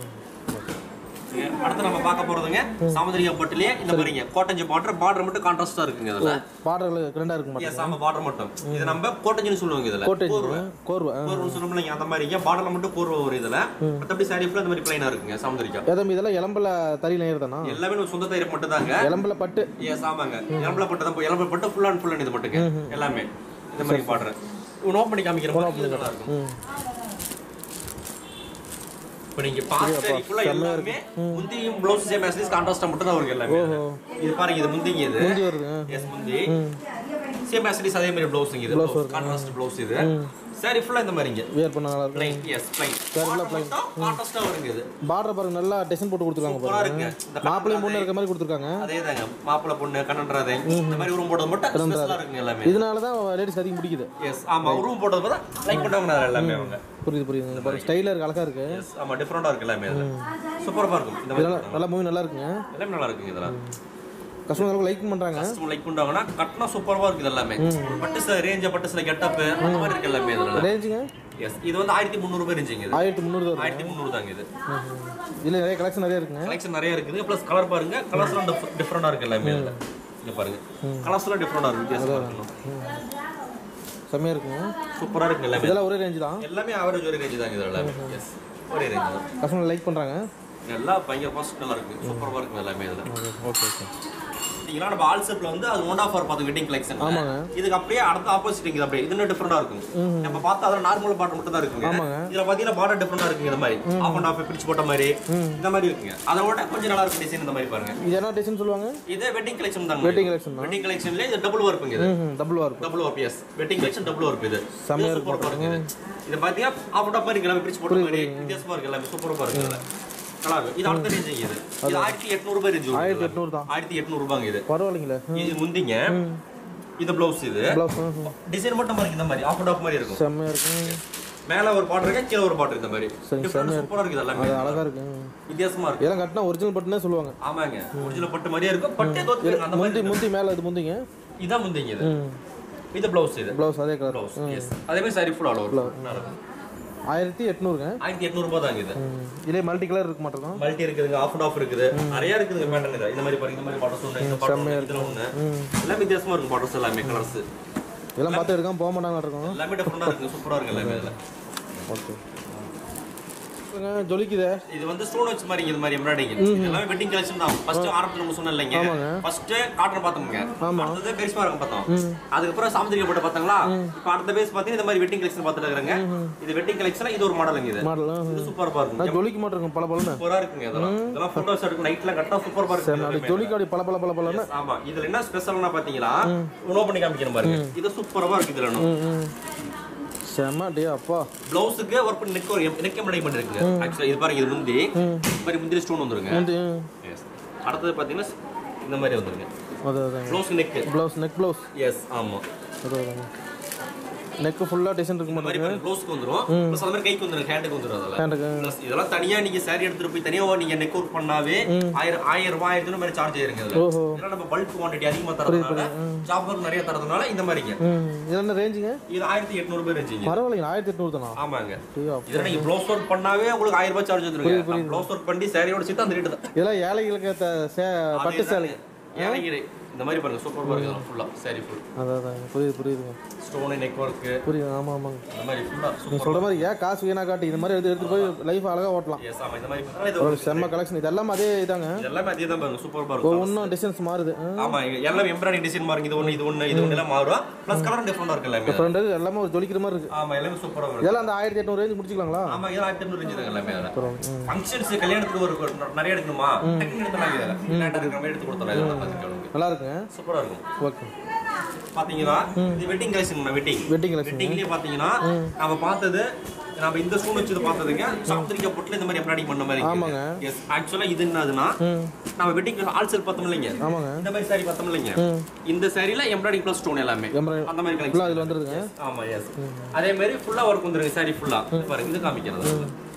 அடுத்து நம்ம பார்க்க போறதுங்க சாமுதிரியா பட்டுலயே இந்த மாதிரிங்க கோட்டஞ்சி பார்டர் பார்டர் மட்டும் கான்ட்ராஸ்டா இருக்குங்க இதுல பாடல்கள் கிரண்டா இருக்க மாட்டேன் எஸ் ஆமா பார்டர் மட்டும் இது நம்ம கோட்டஞ்சின்னு சொல்லுவாங்க இதுல கோட்டை கோர்வை. கோர்வை கோர்வை சொல்லுவோம்ல அந்த மாதிரி பார்டர்ல மட்டும் கோர்வை வரும் இதுல மத்தபடி சாரி ஃபுல்லா இந்த மாதிரி பிளைனா இருக்குங்க சாமுதிரிக்கா ஏதம்பி இதெல்லாம் இளம்பல தறி நேர் தானா எல்லாமே நம்ம சொந்த தயாரிப்பு மட்டும் தாங்க இளம்பல பட்டு எஸ் ஆமாங்க எலம்பல பட்டு தான் எலம்பல பட்டு ஃபுல் அண்ட் ஃபுல் இது மட்டுங்க எல்லாமே இந்த மாதிரி பார்டர் ஓன் பண்ணி காமிக்கிறோம் இது நல்லா இருக்கும் ம் இப்போ நீங்க பார்த்த ஃபுல்லா எல்லாமே முந்தியும் ப்ளவுஸ் சேம் ஆஸ் கான்ட்ராஸ்டா மட்டும் தான் இருக்கு எல்லாமே இது பாருங்க இது முந்திங்க இது முந்தி வருது எஸ் முந்தி சேம் ஆஸ் அதே மாதிரி ப்ளவுஸ் இது கான்ட்ராஸ்ட் ப்ளவுஸ் இது சாரி ஃபுல்லா இந்த மாதிரிங்க வேர் பண்ண நல்லா இருக்கும் ப்ளைன் எஸ் ப்ளைன் கான்ட்ராஸ்டா வருங்க இது பார்டர் பாருங்க நல்லா டிசைன் போட்டு கொடுத்துருக்காங்க சூப்பரா பாருங்க இருக்குங்க இந்த மாப்பிள்ளையும் பொண்ணு இருக்க மாதிரி கொடுத்துருக்காங்க அதேதாங்க மாப்பிள்ளை பொண்ணு கண்ணன்றாதே இந்த மாதிரி உருவம் போடுறது மட்டும் ஸ்பெஷலா இருக்குங்க எல்லாமே இதனால தான் லேடிஸ் அதிகம் பிடிக்குது எஸ் ஆமா உருவம் போடுறது பார்த்தா லைக் பண்ணுவாங்க எல்லாமே அவங்க புரியுது புரியுது பாருங்க ஸ்டைலாக இருக்கு அழகா இருக்கு எஸ் ஆமா டிஃப்ரெண்டா இருக்கு எல்லாமே அதுல சூப்பரா இருக்கும் இந்த மாதிரி இதெல்லாம் நல்லா மூவி நல்லா இருக்குங்க எல்லாமே நல்லா இருக்குங்க இதெல்லாம் கஸ்டமர் லைக் பண்றாங்க கஸ்டமர் லைக் பண்றாங்கன்னா கட்டினா சூப்பரா இருக்கு இது எல்லாமே பட்டு சில ரேஞ்ச பட்டு சில கெட்டப் அந்த மாதிரி இருக்கு எல்லாமே இதுல ரேஞ்சுங்க எஸ் இது வந்து ஆயிரத்தி முந்நூறு ரூபாய் ரேஞ்சுங்க இது ஆயிரத்தி முந்நூறு தான் ஆயிரத்தி முந்நூறு தாங்க இது இதில் நிறைய கலெக்ஷன் நிறைய இருக்குங்க கலெக்ஷன் நிறைய இருக்குது ப்ளஸ் கலர் பாருங்க கலர்ஸ்லாம் டிஃப்ரெண்டா இருக்கு எல்லாமே இதுல இங்க பாருங்க கலர்ஸ்லாம் டிஃப்ரெண்டா இருக்கு வித்தியாசமா இருக்கு செம்மையா இருக்குங்க சூப்பரா இருக்கு எல்லாமே இதெல்லாம் ஒரே ரேஞ்சு தான் எல்லாமே ஆவரேஜ் ஒரே ரேஞ்ச் தாங்க இது எல்லாமே எஸ் ஒரே ரேஞ்ச் தான் கஸ்டமர் லைக் பண்றாங்க எல்லாம் பயங்கர பாஸ்ட் நல்லா இருக்கு சூப்பரா இருக்கு எல்லாமே இதுல ஓகே ஓகே பாத்தீங்கன்னா நம்ம ஆல்செப்ல வந்து அது ஒன் ஆஃப் ஆர் பார்த்து வெட்டிங் கலெக்ஷன் ஆமாங்க. இதுக்கு அப்படியே அடுத்த ஆப்போசிட் இங்க அப்படியே இது இன்னும் டிஃபரெண்டா இருக்கும் நம்ம பார்த்தா அதுல நார்மல் பார்டர் மட்டும் தான் இருக்குங்க ஆமாங்க. இதுல பாத்தீங்கன்னா பார்டர் டிஃபரெண்டா இருக்குங்க இந்த மாதிரி ஆஃப் அண்ட் ஆஃப் பிரிச்சு போட்ட மாதிரி இந்த மாதிரி இருக்குங்க அதோட கொஞ்சம் நல்லா இருக்கும் டிசைன் இந்த மாதிரி பாருங்க இது என்ன டிசைன் சொல்லுவாங்க இது வெட்டிங் கலெக்ஷன் தாங்க வெட்டிங் கலெக்ஷன் தான் வெட்டிங் கலெக்ஷன்ல இது டபுள் ஒர்க்குங்க இது ம் டபுள் இருக்கும் double work yes wedding collection double work இது செம்மையா இது சூப்பரா இருக்கு இது. இது பாத்தீங்கன்னா ஆஃப் அண்ட் ஆஃப் மாதிரி எல்லாமே பிரிச்சு போட்ட மாதிரி வித்தியாசமா இருக்கு எல்லாமே சூப்பரா இருக்கு இதுல நல்லா இருக்கும் இது அடுத்த ரேஞ்ச் இது இது ஆயிரத்தி எட்நூறு ரூபாய் ரேஞ்ச் ஆயிரத்தி எட்நூறு தான் ஆயிரத்தி எட்நூறு ரூபாங்க இது பரவாயில்லைங்களே இது முந்திங்க இது பிளவுஸ் இது ப்ளவுஸ் டிசைன் மட்டும் பாருங்க இந்த மாதிரி ஆஃப் அண்ட் ஆஃப் மாதிரி இருக்கும் செம்மையா இருக்கும் மேல ஒரு பாட்டு இருக்கு கீழே ஒரு பாட்டு இந்த மாதிரி சரி, டிஃபரெண்ட் சூப்பரா இருக்குது எல்லாமே அது அழகா இருக்கு வித்தியாசமா இருக்கு இதெல்லாம் கட்டினா ஒரிஜினல் பட்டுனே சொல்லுவாங்க ஆமாங்க ஒரிஜினல் பட்டு மாதிரியே இருக்கும் பட்டே தோத்து அந்த மாதிரி முந்தி முந்தி மேல இது முந்திங்க இதான் முந்திங்க இது ம் இது பிளவுஸ் இது ப்ளவுஸ் அதே கலர் பிளவுஸ் எஸ் அதே மாதிரி சாரி ஃபுல் ஆல் ஓவர் ஆயிரத்தி எட்நூறுங்க ஆயிரத்தி எட்நூறு ரூபாய் தாங்க இது ம் இதே மல்டி கலர் இருக்க மாட்டோம் மல்டி இருக்குதுங்க ஆஃப் அண்ட் ஆஃப் இருக்குது நிறைய இருக்குதுங்க பேட்டர்ன் இது இந்த மாதிரி பாருங்க இந்த மாதிரி பாட்டர்ஸ் ஒன்று இந்த பாட்டர் இதுல ஒன்று எல்லாமே வித்தியாசமா இருக்கும் பாட்டர்ஸ் எல்லாமே கலர்ஸ் இதெல்லாம் பார்த்து எடுக்காம போக மாட்டாங்க இருக்கும் எல்லாமே டிஃப்ரெண்டா இருக்குங்க சூப்பரா இருக்கு எல்லாமே இதுல ஓகே இருக்குங்க ஜொலிக்குதே இது வந்து ஸ்டோன் வச்சு மாதிரி இது மாதிரி எம்ப்ராய்டிங் எல்லாமே வெட்டிங் கலெக்ஷன் தான் ஃபர்ஸ்ட் ஆரம்பத்துல நம்ம சொன்னோம் இல்லைங்க ஃபர்ஸ்ட் காட்டன் பார்த்தோம்ங்க அடுத்தது கரிஷ்மா இருக்கும் பார்த்தோம் அதுக்கப்புறம் சாமுதிரிகா போட்டு பார்த்தாங்களா இப்போ அடுத்த பேஸ் பார்த்தீங்கன்னா இந்த மாதிரி வெட்டிங் கலெக்ஷன் பார்த்துட்டு இருக்காங்க இது வெட்டிங் கலெக்ஷன் இது ஒரு மாடலுங்க இது மாடல் இது சூப்பரா இருக்கும் நான் ஜொலிக்க மாட்டிருக்கேன் பல பலன்னு சூப்பரா இருக்குங்க இதெல்லாம் இதெல்லாம் ஃபோட்டோஸ் எடுக்கும் நைட்ல கட்டா சூப்பரா அப்படி இருக்கு ஜொலிக்க அப்படி பல பல பல பலன்னு ஆமா இதுல என்ன ஸ்பெஷல்னா பாத்தீங்களா உணவு பண்ணி காமிக்கிற பாருங்க இது சூப்பரா இருக்கு இதுல ம் செம்ம டே அப்பா பிளவுஸுக்கு ஒர்க் பண்ணி நெக் நெக் எம்ப்ராய்டிங் பண்ணிருக்கு ஆக்சுவலா இது பாருங்க இது முந்தி இந்த மாதிரி முந்திரி ஸ்டோன் வந்துருங்க வந்து Yes. அடுத்தது பாத்தீங்கன்னா இந்த மாதிரி வந்துருங்க அது அதாங்க blouse neck blouse neck blouse yes ஆமா அது அதாங்க நெக்கு ஃபுல்லாக டிசைன் இருக்க இந்த மாதிரி மாட்டேங்குது ப்ளவுஸ்க்கு வந்துரும் ப்ளஸ் அந்த மாதிரி கைக்கு வந்துரும் ஹேண்டுக்கு வந்துரும் அதெல்லாம் ஹேண்டுக்கு Plus இதெல்லாம் தனியா நீங்க saree எடுத்துட்டு போய் தனியா நீங்க நெக் ஒர்க் பண்ணாவே ஆயிரம் ஆயிரம் ரூபாய் ஆயிரத்தி மாதிரி சார்ஜ் ஆயிருங்க இதுல ஓஹோ ஏன்னா நம்ம பல்க் குவாண்டிட்டி அதிகமா தரதுனால ஜாப் ஒர்க் நிறைய தரதுனால இந்த மாதிரிங்க ம் இது என்ன ரேஞ்சுங்க இது ஆயிரத்தி எட்நூறு ரூபாய் இருந்துச்சுங்க பரவாயில்லைங்க ஆயிரத்தி எட்நூறு தானா ஆமாங்க டே அப்பா இதுல நீங்க ப்ளவுஸ் ஒர்க் பண்ணாவே உங்களுக்கு ஆயிரம் ரூபாய் சார்ஜ் வந்துருங்க ப்ளவுஸ் ஒர்க் பண்ணி சாரியோட சேர்த்து அந்த ரேட்டு தான் இதெல்லாம் ஏழைகளுக்கு ஏற்ற சே பட்டு சேலை ஏழைகிரி இந்த மாதிரி பாருங்க சூப்பர் பாருங்க ஃபுல்லா சாரி ஃபுல் அதான் அதாங்க புரியுது புரியுதுங்க ஸ்டோனு நெக் ஒர்க் புரியுது ஆமாம் ஆமாங்க இந்த மாதிரி ஃபுல்லா நீ சூப்பர் சொல்கிற மாதிரி ஏன் காசு வீணா காட்டி இந்த மாதிரி எடுத்து எடுத்து போய் லைஃப் அழகாக ஓட்டலாம் எஸ் ஆமா இந்த மாதிரி பண்ணா இது ஒரு செம்ம கலெக்ஷன் இது எல்லாமே அதே இதாங்க இது எல்லாமே அதே தான் பாருங்க சூப்பர் பாருங்க ஒவ்வொன்றும் டிசைன்ஸ் மாறுது ஆமா இங்க எல்லாமே எம்ப்ராய்டிங் டிசைன் பாருங்க இது ஒண்ணு இது ஒண்ணு இது ஒண்ணு எல்லாம் மாறும் ப்ளஸ் கலர் டிஃபரெண்டா இருக்கு எல்லாமே ஃப்ரெண்டு எல்லாமே ஒரு ஜொலிக்கிற மாதிரி இருக்கு ஆமா எல்லாமே சூப்பரா இருக்கு இதெல்லாம் அந்த ஆயிரத்தி எட்நூறு ரேஞ்சு முடிச்சிக்கலாங்களா ஆமா இது ஆயிரத்தி எண்ணூறு இருந்துச்சு எல்லாமே அதுல பரவாயில்ல ம் ஃபங்க்ஷன்ஸ் கல்யாணத்துக்கு ஒரு ஒரு நிறைய எடுக்கணுமா டக்குனு எடுத்துலாம் இதுல லேட்டா இருக்கிற மாதிரி எடுத்து கொடுத்துறேன் இதெல்லாம் பாத்துக்கோங்க நல்லா இருக்குங்க சூப்பரா இருக்கும் ஓகே பாத்தீங்கன்னா இது wedding collection wedding wedding collection வெட்டிங்லயே பாத்தீங்கன்னா நம்ம பார்த்தது நம்ம இந்த ஸ்டோன் வச்சு பார்த்ததுங்க சாப்திரிக்கா பொட்டுல இந்த மாதிரி எம்ப்ராய்டிங் பண்ண மாதிரி ஆமாங்க. எஸ் ஆக்சுவலா இது என்னதுன்னா ம் நம்ம வெட்டிங் ஆல்சேல் பார்த்தோம் இல்லைங்க ஆமாங்க இந்த மாதிரி சாரி பார்த்தோம் இல்லைங்க ம் இந்த சாரில எம்ப்ராய்டிஙங் ப்ளஸ் ஸ்டோன் எல்லாமே எம்ப்ராய்டிங் அந்த மாதிரி ஃபுல்லாக கலெக்ஷன் இதில் வந்துருதுங்க ஆமா எஸ் அதே மாதிரி ஃபுல்லா ஒர்க் வந்துருங்க சாரி ஃபுல்லா பாருங்க இது காமிக்கிறது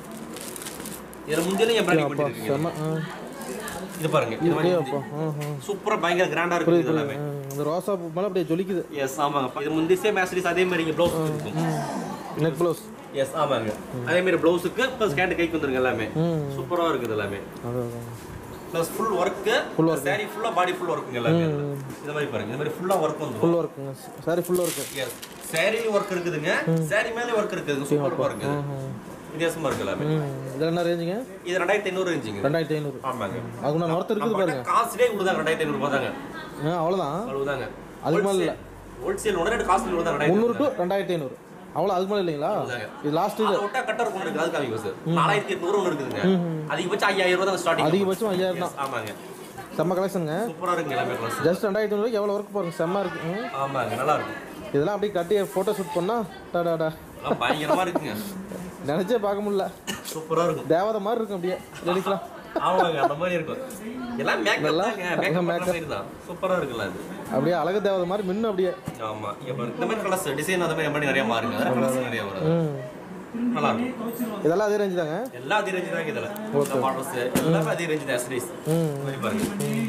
இதுல முந்திலும் எம்ப்ராய்டிங் அப்பா பண்ணிருக்கீங்க செம்ம ஆ இது பாருங்க இது மாதிரி அப்பா ஆ ஆ சூப்பரா பயங்கர கிராண்டா இருக்கு இது எல்லாமே ஆ, இந்த ரோசா பூ மேலே அப்படியே ஜொலிக்குது எஸ் ஆமாங்க இது முந்தி சேம் ஆக்சரிஸ் அதே மாதிரி இங்க ப்ளவுஸ் இருக்கும் நெக் ப்ளவுஸ் எஸ் ஆமாங்க அதே மாதிரி ப்ளவுஸுக்கு ப்ளஸ் ஹேண்ட் கைக்கு வந்துருங்க எல்லாமே ம் சூப்பரா இருக்குது எல்லாமே அதான் அதான் plus full work full work sari ஃபுல்லா பாடி ஃபுல் ஒர்க்குங்க எல்லாமே இந்த மாதிரி பாருங்க இந்த மாதிரி ஃபுல்லா ஒர்க் வந்துரும் ஃபுல்லாக இருக்குங்க சாரி ஃபுல்லாக இருக்கு எஸ் சாரி ஒர்க் இருக்குதுங்க சாரி மேலே ஒர்க் இருக்குதுங்க சூப்பரா இருக்குது வித்தியாசமா இருக்கு எல்லாமே ம் இதில் என்ன ரேஞ்சுங்க இது ரெண்டாயிரத்தி ஐநூறு இருந்துச்சுங்க ரெண்டாயிரத்தி ஐநூறு ஆமாங்க அதுக்கு நான் ஒருத்தர் இருக்குது பாருங்க காசுலேயே கொடுத்தாங்க ரெண்டாயிரத்தி ஐநூறு ரூபாய் தாங்க ஆ அவ்வளோதான் அவ்வளவுதாங்க அதுக்கு மேல இல்ல. ஹோல்சேல் உடனே காசு கொடுத்தாங்க ரெண்டாயிரத்தி முந்நூறு டு ரெண்டாயிரத்தி ஐநூறு அவ்வளோ அதுக்கு மேலே இல்லைங்களா இது லாஸ்ட் இது அதை விட்டா கட்டர் ஒன்று இருக்குது அது காமிக்கும் சார் நாலாயிரத்தி எட்நூறு ஒன்று இருக்குதுங்க அதிகபட்சம் ஐயாயிரம் ரூபாய் தான் ஸ்டார்டிங் அதிகபட்சம் ஐயாயிரம் தான் ஆமாங்க செம்ம கலெக்ஷனுங்க சூப்பரா இருக்குங்க எல்லாமே க்ளாஸ் ஜஸ்ட் ரெண்டாயிரத்தி ஐநூறு எவ்வளோ ஒர்க் பாருங்க செம்ம இருக்கு ம். ஆமாங்க நல்லா இருக்கும் இதெல்லாம் அப்படியே கட்டி ஃபோட்டோ ஷூட் பண்ணால் டாடாடா எல்லாம் பயங்கரமா இருக்குங்க நினச்சே பார்க்க முடியல சூப்பரா இருக்கும் தேவதை மாதிரி இருக்கும் அப்படியே லேடிஸ்லாம் ஆமாங்க அந்த மாதிரி இருக்கும் எல்லாம் மேக்கப் நல்லா- தாங்க நல்லா மேக்கப் makeup. மாதிரி தான் சூப்பரா இருக்குல்ல அது அப்படியே அழகு தேவதை மாதிரி மின்னும் அப்படியே ஆமா இங்க பாருங்க இந்த மாதிரி கலர்ஸ் டிசைன் அந்த மாதிரி நிறைய மாறுங்க அதெல்லாம் கலர்ஸ் நிறைய வருது ம் நல்லா இருக்கும் இதெல்லாம் அதே ரேஞ்சு தாங்க எல்லா அதே ரேஞ்சு தாங்க இதுல இந்த மாடல்ஸ் எல்லாமே அதே ரேஞ்சு தான் accessories. ம் இந்த மாதிரி பாருங்க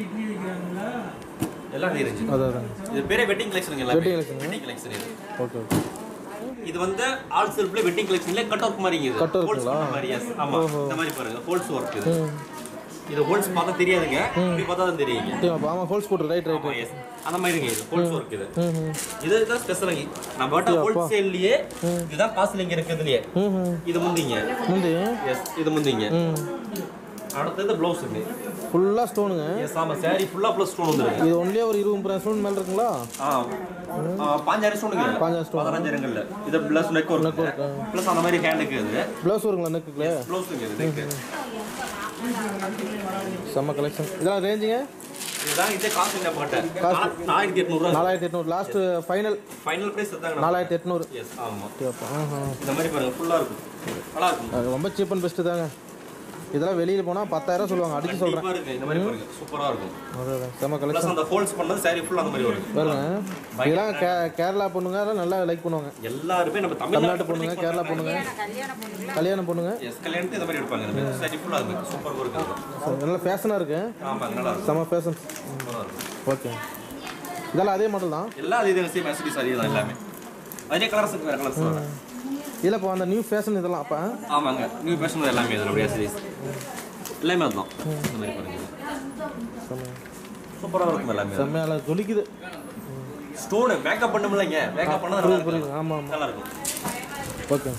எல்லாம் அதே ரேஞ்சு அதான் அதான் இது பேரே வெட்டிங் கலெக்ஷன் எல்லாமே Wedding collection. வெட்டிங் கலெக்ஷன் இது ஓகே ஓகே இது வந்து ஆல் செல்ஃப்ல வெட்டிங் கலெக்ஷன்ல கட் ஒர்க் மாதிரி இது Cut work ஹோல்ஸ் ங்களா? மாதிரி yes ஆமா இந்த மாதிரி பாருங்க ஹோல்ஸ் ஒர்க் இது இது ஹோல்ஸ் பார்த்தா தெரியாதுங்க இப்படி பார்த்தா தான் தெரியுங்க சரி அப்போ ஆமாம் ஹோல்ஸ் போட்டு ரைட் ரைட் ஆமா எஸ் அந்த மாதிரிங்க இது ஹோல்ஸ் ஒர்க் இது ம் ம் இது தான் ஸ்பெஷலுங்க நம்ம கிட்ட ஹோல்சேல்லயே இதுதான் காசுல இங்க இருக்குதுலயே ம் ம் இது முந்திங்க முந்தி எஸ் இது முந்திங்க ம் அடுத்தது ப்ளவுஸுங்க ஃபுல்லாக ஸ்டோனுங்க எஸ் ஆமா சாரி ஃபுல்லா ப்ளஸ் ஸ்டோன் வந்துருங்க இது ஒன்லியே ஒரு இருபது முப்பது ஸ்டோன் மேலே இருக்குங்களா ஆ ஆ, பாஞ்சாயிரம் ஸ்டோனுங்க பாஞ்சாயிரம் stone. பதினஞ்சாயிரங்கள்ல இது ப்ளஸ் நெக் ஒர்க் ப்ளஸ் அந்த மாதிரி ஹேண்டுக்கு இது ப்ளவுஸ் வருங்களா நெக்குக்குள்ளே ப்ளவுஸுங்க இது நெக் செம்ம கலெக்ஷன் இதெல்லாம் ரேஞ்சுங்க இதுதான் இதே காசு இல்லை போட்டேன் நாலாயிரத்தி எட்நூறுவா நாலாயிரத்தி எட்நூறு லாஸ்ட் ஃபைனல் ஃபைனல் ப்ரைஸ் தாங்க நாலாயிரத்தி எட்நூறு எஸ் ஆமா அப்போ ஆஹா இந்த மாதிரி பாருங்க ஃபுல்லா இருக்கும் நல்லா இருக்கும் அது ரொம்ப சீப் அண்ட் பெஸ்ட்டு தாங்க இதெல்லாம் வெளியில் போனால் பத்தாயிரம் சொல்லுவாங்க அடிச்சு சொல்கிறேன் கண்டிப்பா இருக்கு இந்த மாதிரி பாருங்க சூப்பரா இருக்கும் அதான் செம்ம ப்ளஸ் கலெக்ஷன் அந்த ஃபோல்ட்ஸ் பண்ணது சாரி ஃபுல்லா அந்த மாதிரி வரும் பாருங்க இதெல்லாம் கே கேரளா பொண்ணுங்க அதெல்லாம் நல்லா லைக் பண்ணுவாங்க எல்லாருமே நம்ம தமிழ்நாட்டு தமிழ்நாட்டு பொண்ணுங்க கேரளா பொண்ணுங்க கல்யாணம் பொண்ணுங்க எஸ் கல்யாணத்து இந்த மாதிரி எடுப்பாங்க இந்த மாதிரி சாரி ஃபுல்லா இருக்கும் சூப்பர் இருக்கு நல்லா ஃபேஷனாக இருக்கு ஆமாங்க நல்லா இருக்கும் செம்ம ஃபேஷன் சூப்பரா இருக்கும் ஓகே இதெல்லாம் அதே மாடல் தான் எல்லாம் அதே தான் சேம் ஆக்சுவலி சாரி தான் எல்லாமே அதே கலர்ஸ் வேற கலர்ஸ் வரும் இதில் இப்போ அந்த நியூ ஃபேஷன் இதெல்லாம் அப்போ ஆமாங்க நியூ ஃபேஷன் எல்லாமே இதில் அப்படியே சீரிஸ் எல்லாமே அதுதான் இந்த மாதிரி பாருங்க சூப்பராக இருக்கும் எல்லாமே செம்மையால ஜொலிக்குது ஸ்டோனு மேக்கப் பண்ணுமில்லைங்க மேக்கப் பண்ணா நல்லா புரியுது இருக்கும் ஆமாம் ஆமாம் நல்லா இருக்கும் ஓகே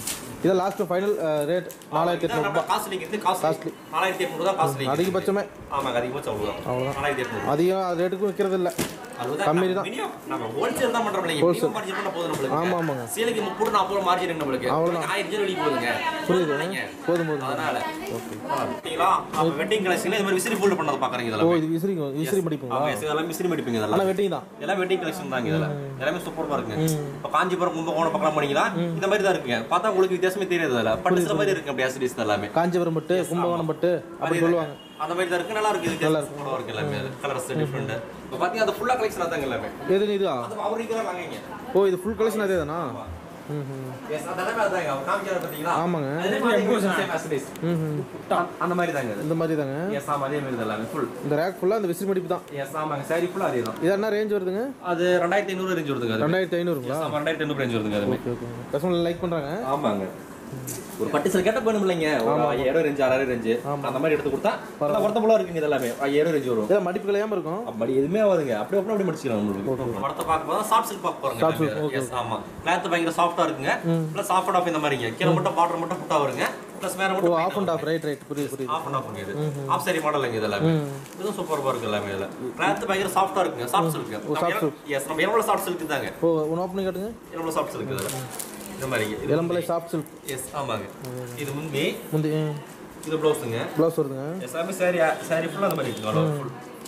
இதான் லாஸ்ட் ஃபைனல் ரேட் நாலாயிரத்தி இதான் எட்நூறு நம்ம காஸ்ட்லி இது காஸ்ட்லி நாலாயிரத்தி எட்நூறு தான் காஸ்ட்லி அதிகபட்சமே ஆமாங்க அதிகபட்சம் அவ்வளோதான் நாலாயிரத்தி எட்நூறு அதிகம் அது ரேட்டுக்கும் விற்கிறது இல்லை அதுதான் கம்மி நம்ம தான். minimum நம்ம ஹோல்சேல் தான் பண்றோம் இல்லைங்க மினிமம் மார்ஜின் பண்ண போதும் நம்மளுக்கு ஆமாம் ஆமாங்க சீலைக்கு முப்பது நாற்பது மார்ஜின் நம்மளுக்கு ஆயிரம் ஜீரோ வெளியே போகுதுங்க புரியுது இல்லைங்க? போதும் போதும் அதனால ஓகேங்களா நம்ம வெட்டிங் கலெக்ஷன்ல இந்த மாதிரி விசிறி ஃபோல்ட் பண்ணது பாக்குறீங்க ஓ இதெல்லாம் இது விசிறி விசிறி மடிப்புங்களா ஆமா இதெல்லாம் விசிறி மடிப்பீங்க இதெல்லாம் ஆனால் வெட்டிங் தான் எல்லாம் வெட்டிங் கலெக்ஷன் தாங்க இதெல்லாம் எல்லாமே சூப்பரா இருக்குங்க இப்போ காஞ்சிபுரம் கும்பகோணம் பக்கம் போனீங்கன்னா இந்த மாதிரி தான் இருக்குங்க பார்த்தா உங்களுக்கு வித்தியாசமே தெரியாது அதில் பட்டு சில மாதிரி இருக்கு அப்படி ஆசிடிஸ் எல்லாமே காஞ்சிபுரம் பட்டு கும்பகோணம் பட்டு அப்படி சொல்லுவாங்க அந்த மாதிரி தான் இருக்கு நல்லா இருக்கு இது சூப்பரா இருக்கு எல்லாமே கலர்ஸ் டிஃப்ரெண்ட் இப்போ பார்த்தீங்கன்னா அது ஃபுல்லா கலெக்ஷன் தாங்க எல்லாமே எது இதுவா அது அவருக்கு தான் வாங்கிங்க ஓ இது ஃபுல் கலெக்ஷன் அதே தானா ம் ம் எஸ் அதெல்லாமே அதாங்க அவர் காமிக்கிறார் பார்த்தீங்களா ஆமாங்க அதே மாதிரி same acidities. ம் ம் அந்த மாதிரி தாங்க இது இந்த மாதிரி தாங்க எஸ் ஆமா அதே மாதிரி தான் எல்லாமே ஃபுல் இந்த ரேக் ஃபுல்லாக அந்த விசிறி மடிப்பு தான் எஸ் ஆமாங்க சாரி ஃபுல்லா அதே தான் இது என்ன ரேஞ்ச் வருதுங்க அது ரெண்டாயிரத்தி ஐநூறு ரேஞ்ச் வருதுங்க அது ரெண்டாயிரத்தி ஐநூறுங்களா ஆமா ரெண்டாயிரத்தி ஐநூறு ரேஞ்ச் வருதுங்க அதுமே ஓகே ஓகே கஸ்டமர் லைக் பண்ணுறாங்க ஆமாங்க ஒரு பட்டு சில கேட்ட போகணும் இல்லைங்க ஒரு ஐயாயிரம் ரேஞ்சு ஆறாயிரம் ரேஞ்சு அந்த மாதிரி எடுத்து கொடுத்தா நல்லா ஒருத்தபோல இருக்குங்க இது எல்லாமே ஐயாயிரம் ரேஞ்சு வரும் ஏதோ மடிப்பு கலையாமல் இருக்கும் அப்படி எதுவுமே ஆகாதுங்க அப்படியே அப்படியே அப்படி முடிச்சிக்கலாம் உங்களுக்கு படத்தை பார்க்க போது சாஃப்ட் சில்க் பார்க்க போறோங்க எஸ் ஆமா கிளாத் பயங்கர சாஃப்டா இருக்குங்க ப்ளஸ் சாஃப்ட் ஆஃப் இந்த மாதிரிங்க கீழே மட்டும் பார்டர் மட்டும் புட்டா வருங்க ப்ளஸ் மேல ஓ மட்டும் half and half right right புரியுது புரியுது ஆஃப் அண்ட் ஆஃப் இது ஆஃப் சாரி மாடலுங்க இது எல்லாமே இதுவும் சூப்பரா இருக்கு எல்லாமே இதுல கிளாத் பயங்கர சாஃப்டா இருக்குங்க சாஃப்ட் சில்க் எஸ் நம்ம எவ்வளவு சாஃப்ட் சில்க் தாங்க ஓ ஒன்று ஓப்பன் காட்டுங்க எவ்வளவு சாஃப்ட் சில்க் இதுல இந்த மாதிரிங்க இது இளம்பலை சாஃப்ட் சில்க் எஸ் ஆமாங்க இது முந்தி முந்தி இது ப்ளவுஸுங்க ப்ளவுஸ் வருதுங்க எல்லாமே சாரி சாரி ஃபுல்லாக அந்த மாதிரி இருக்குங்க ஃபுல்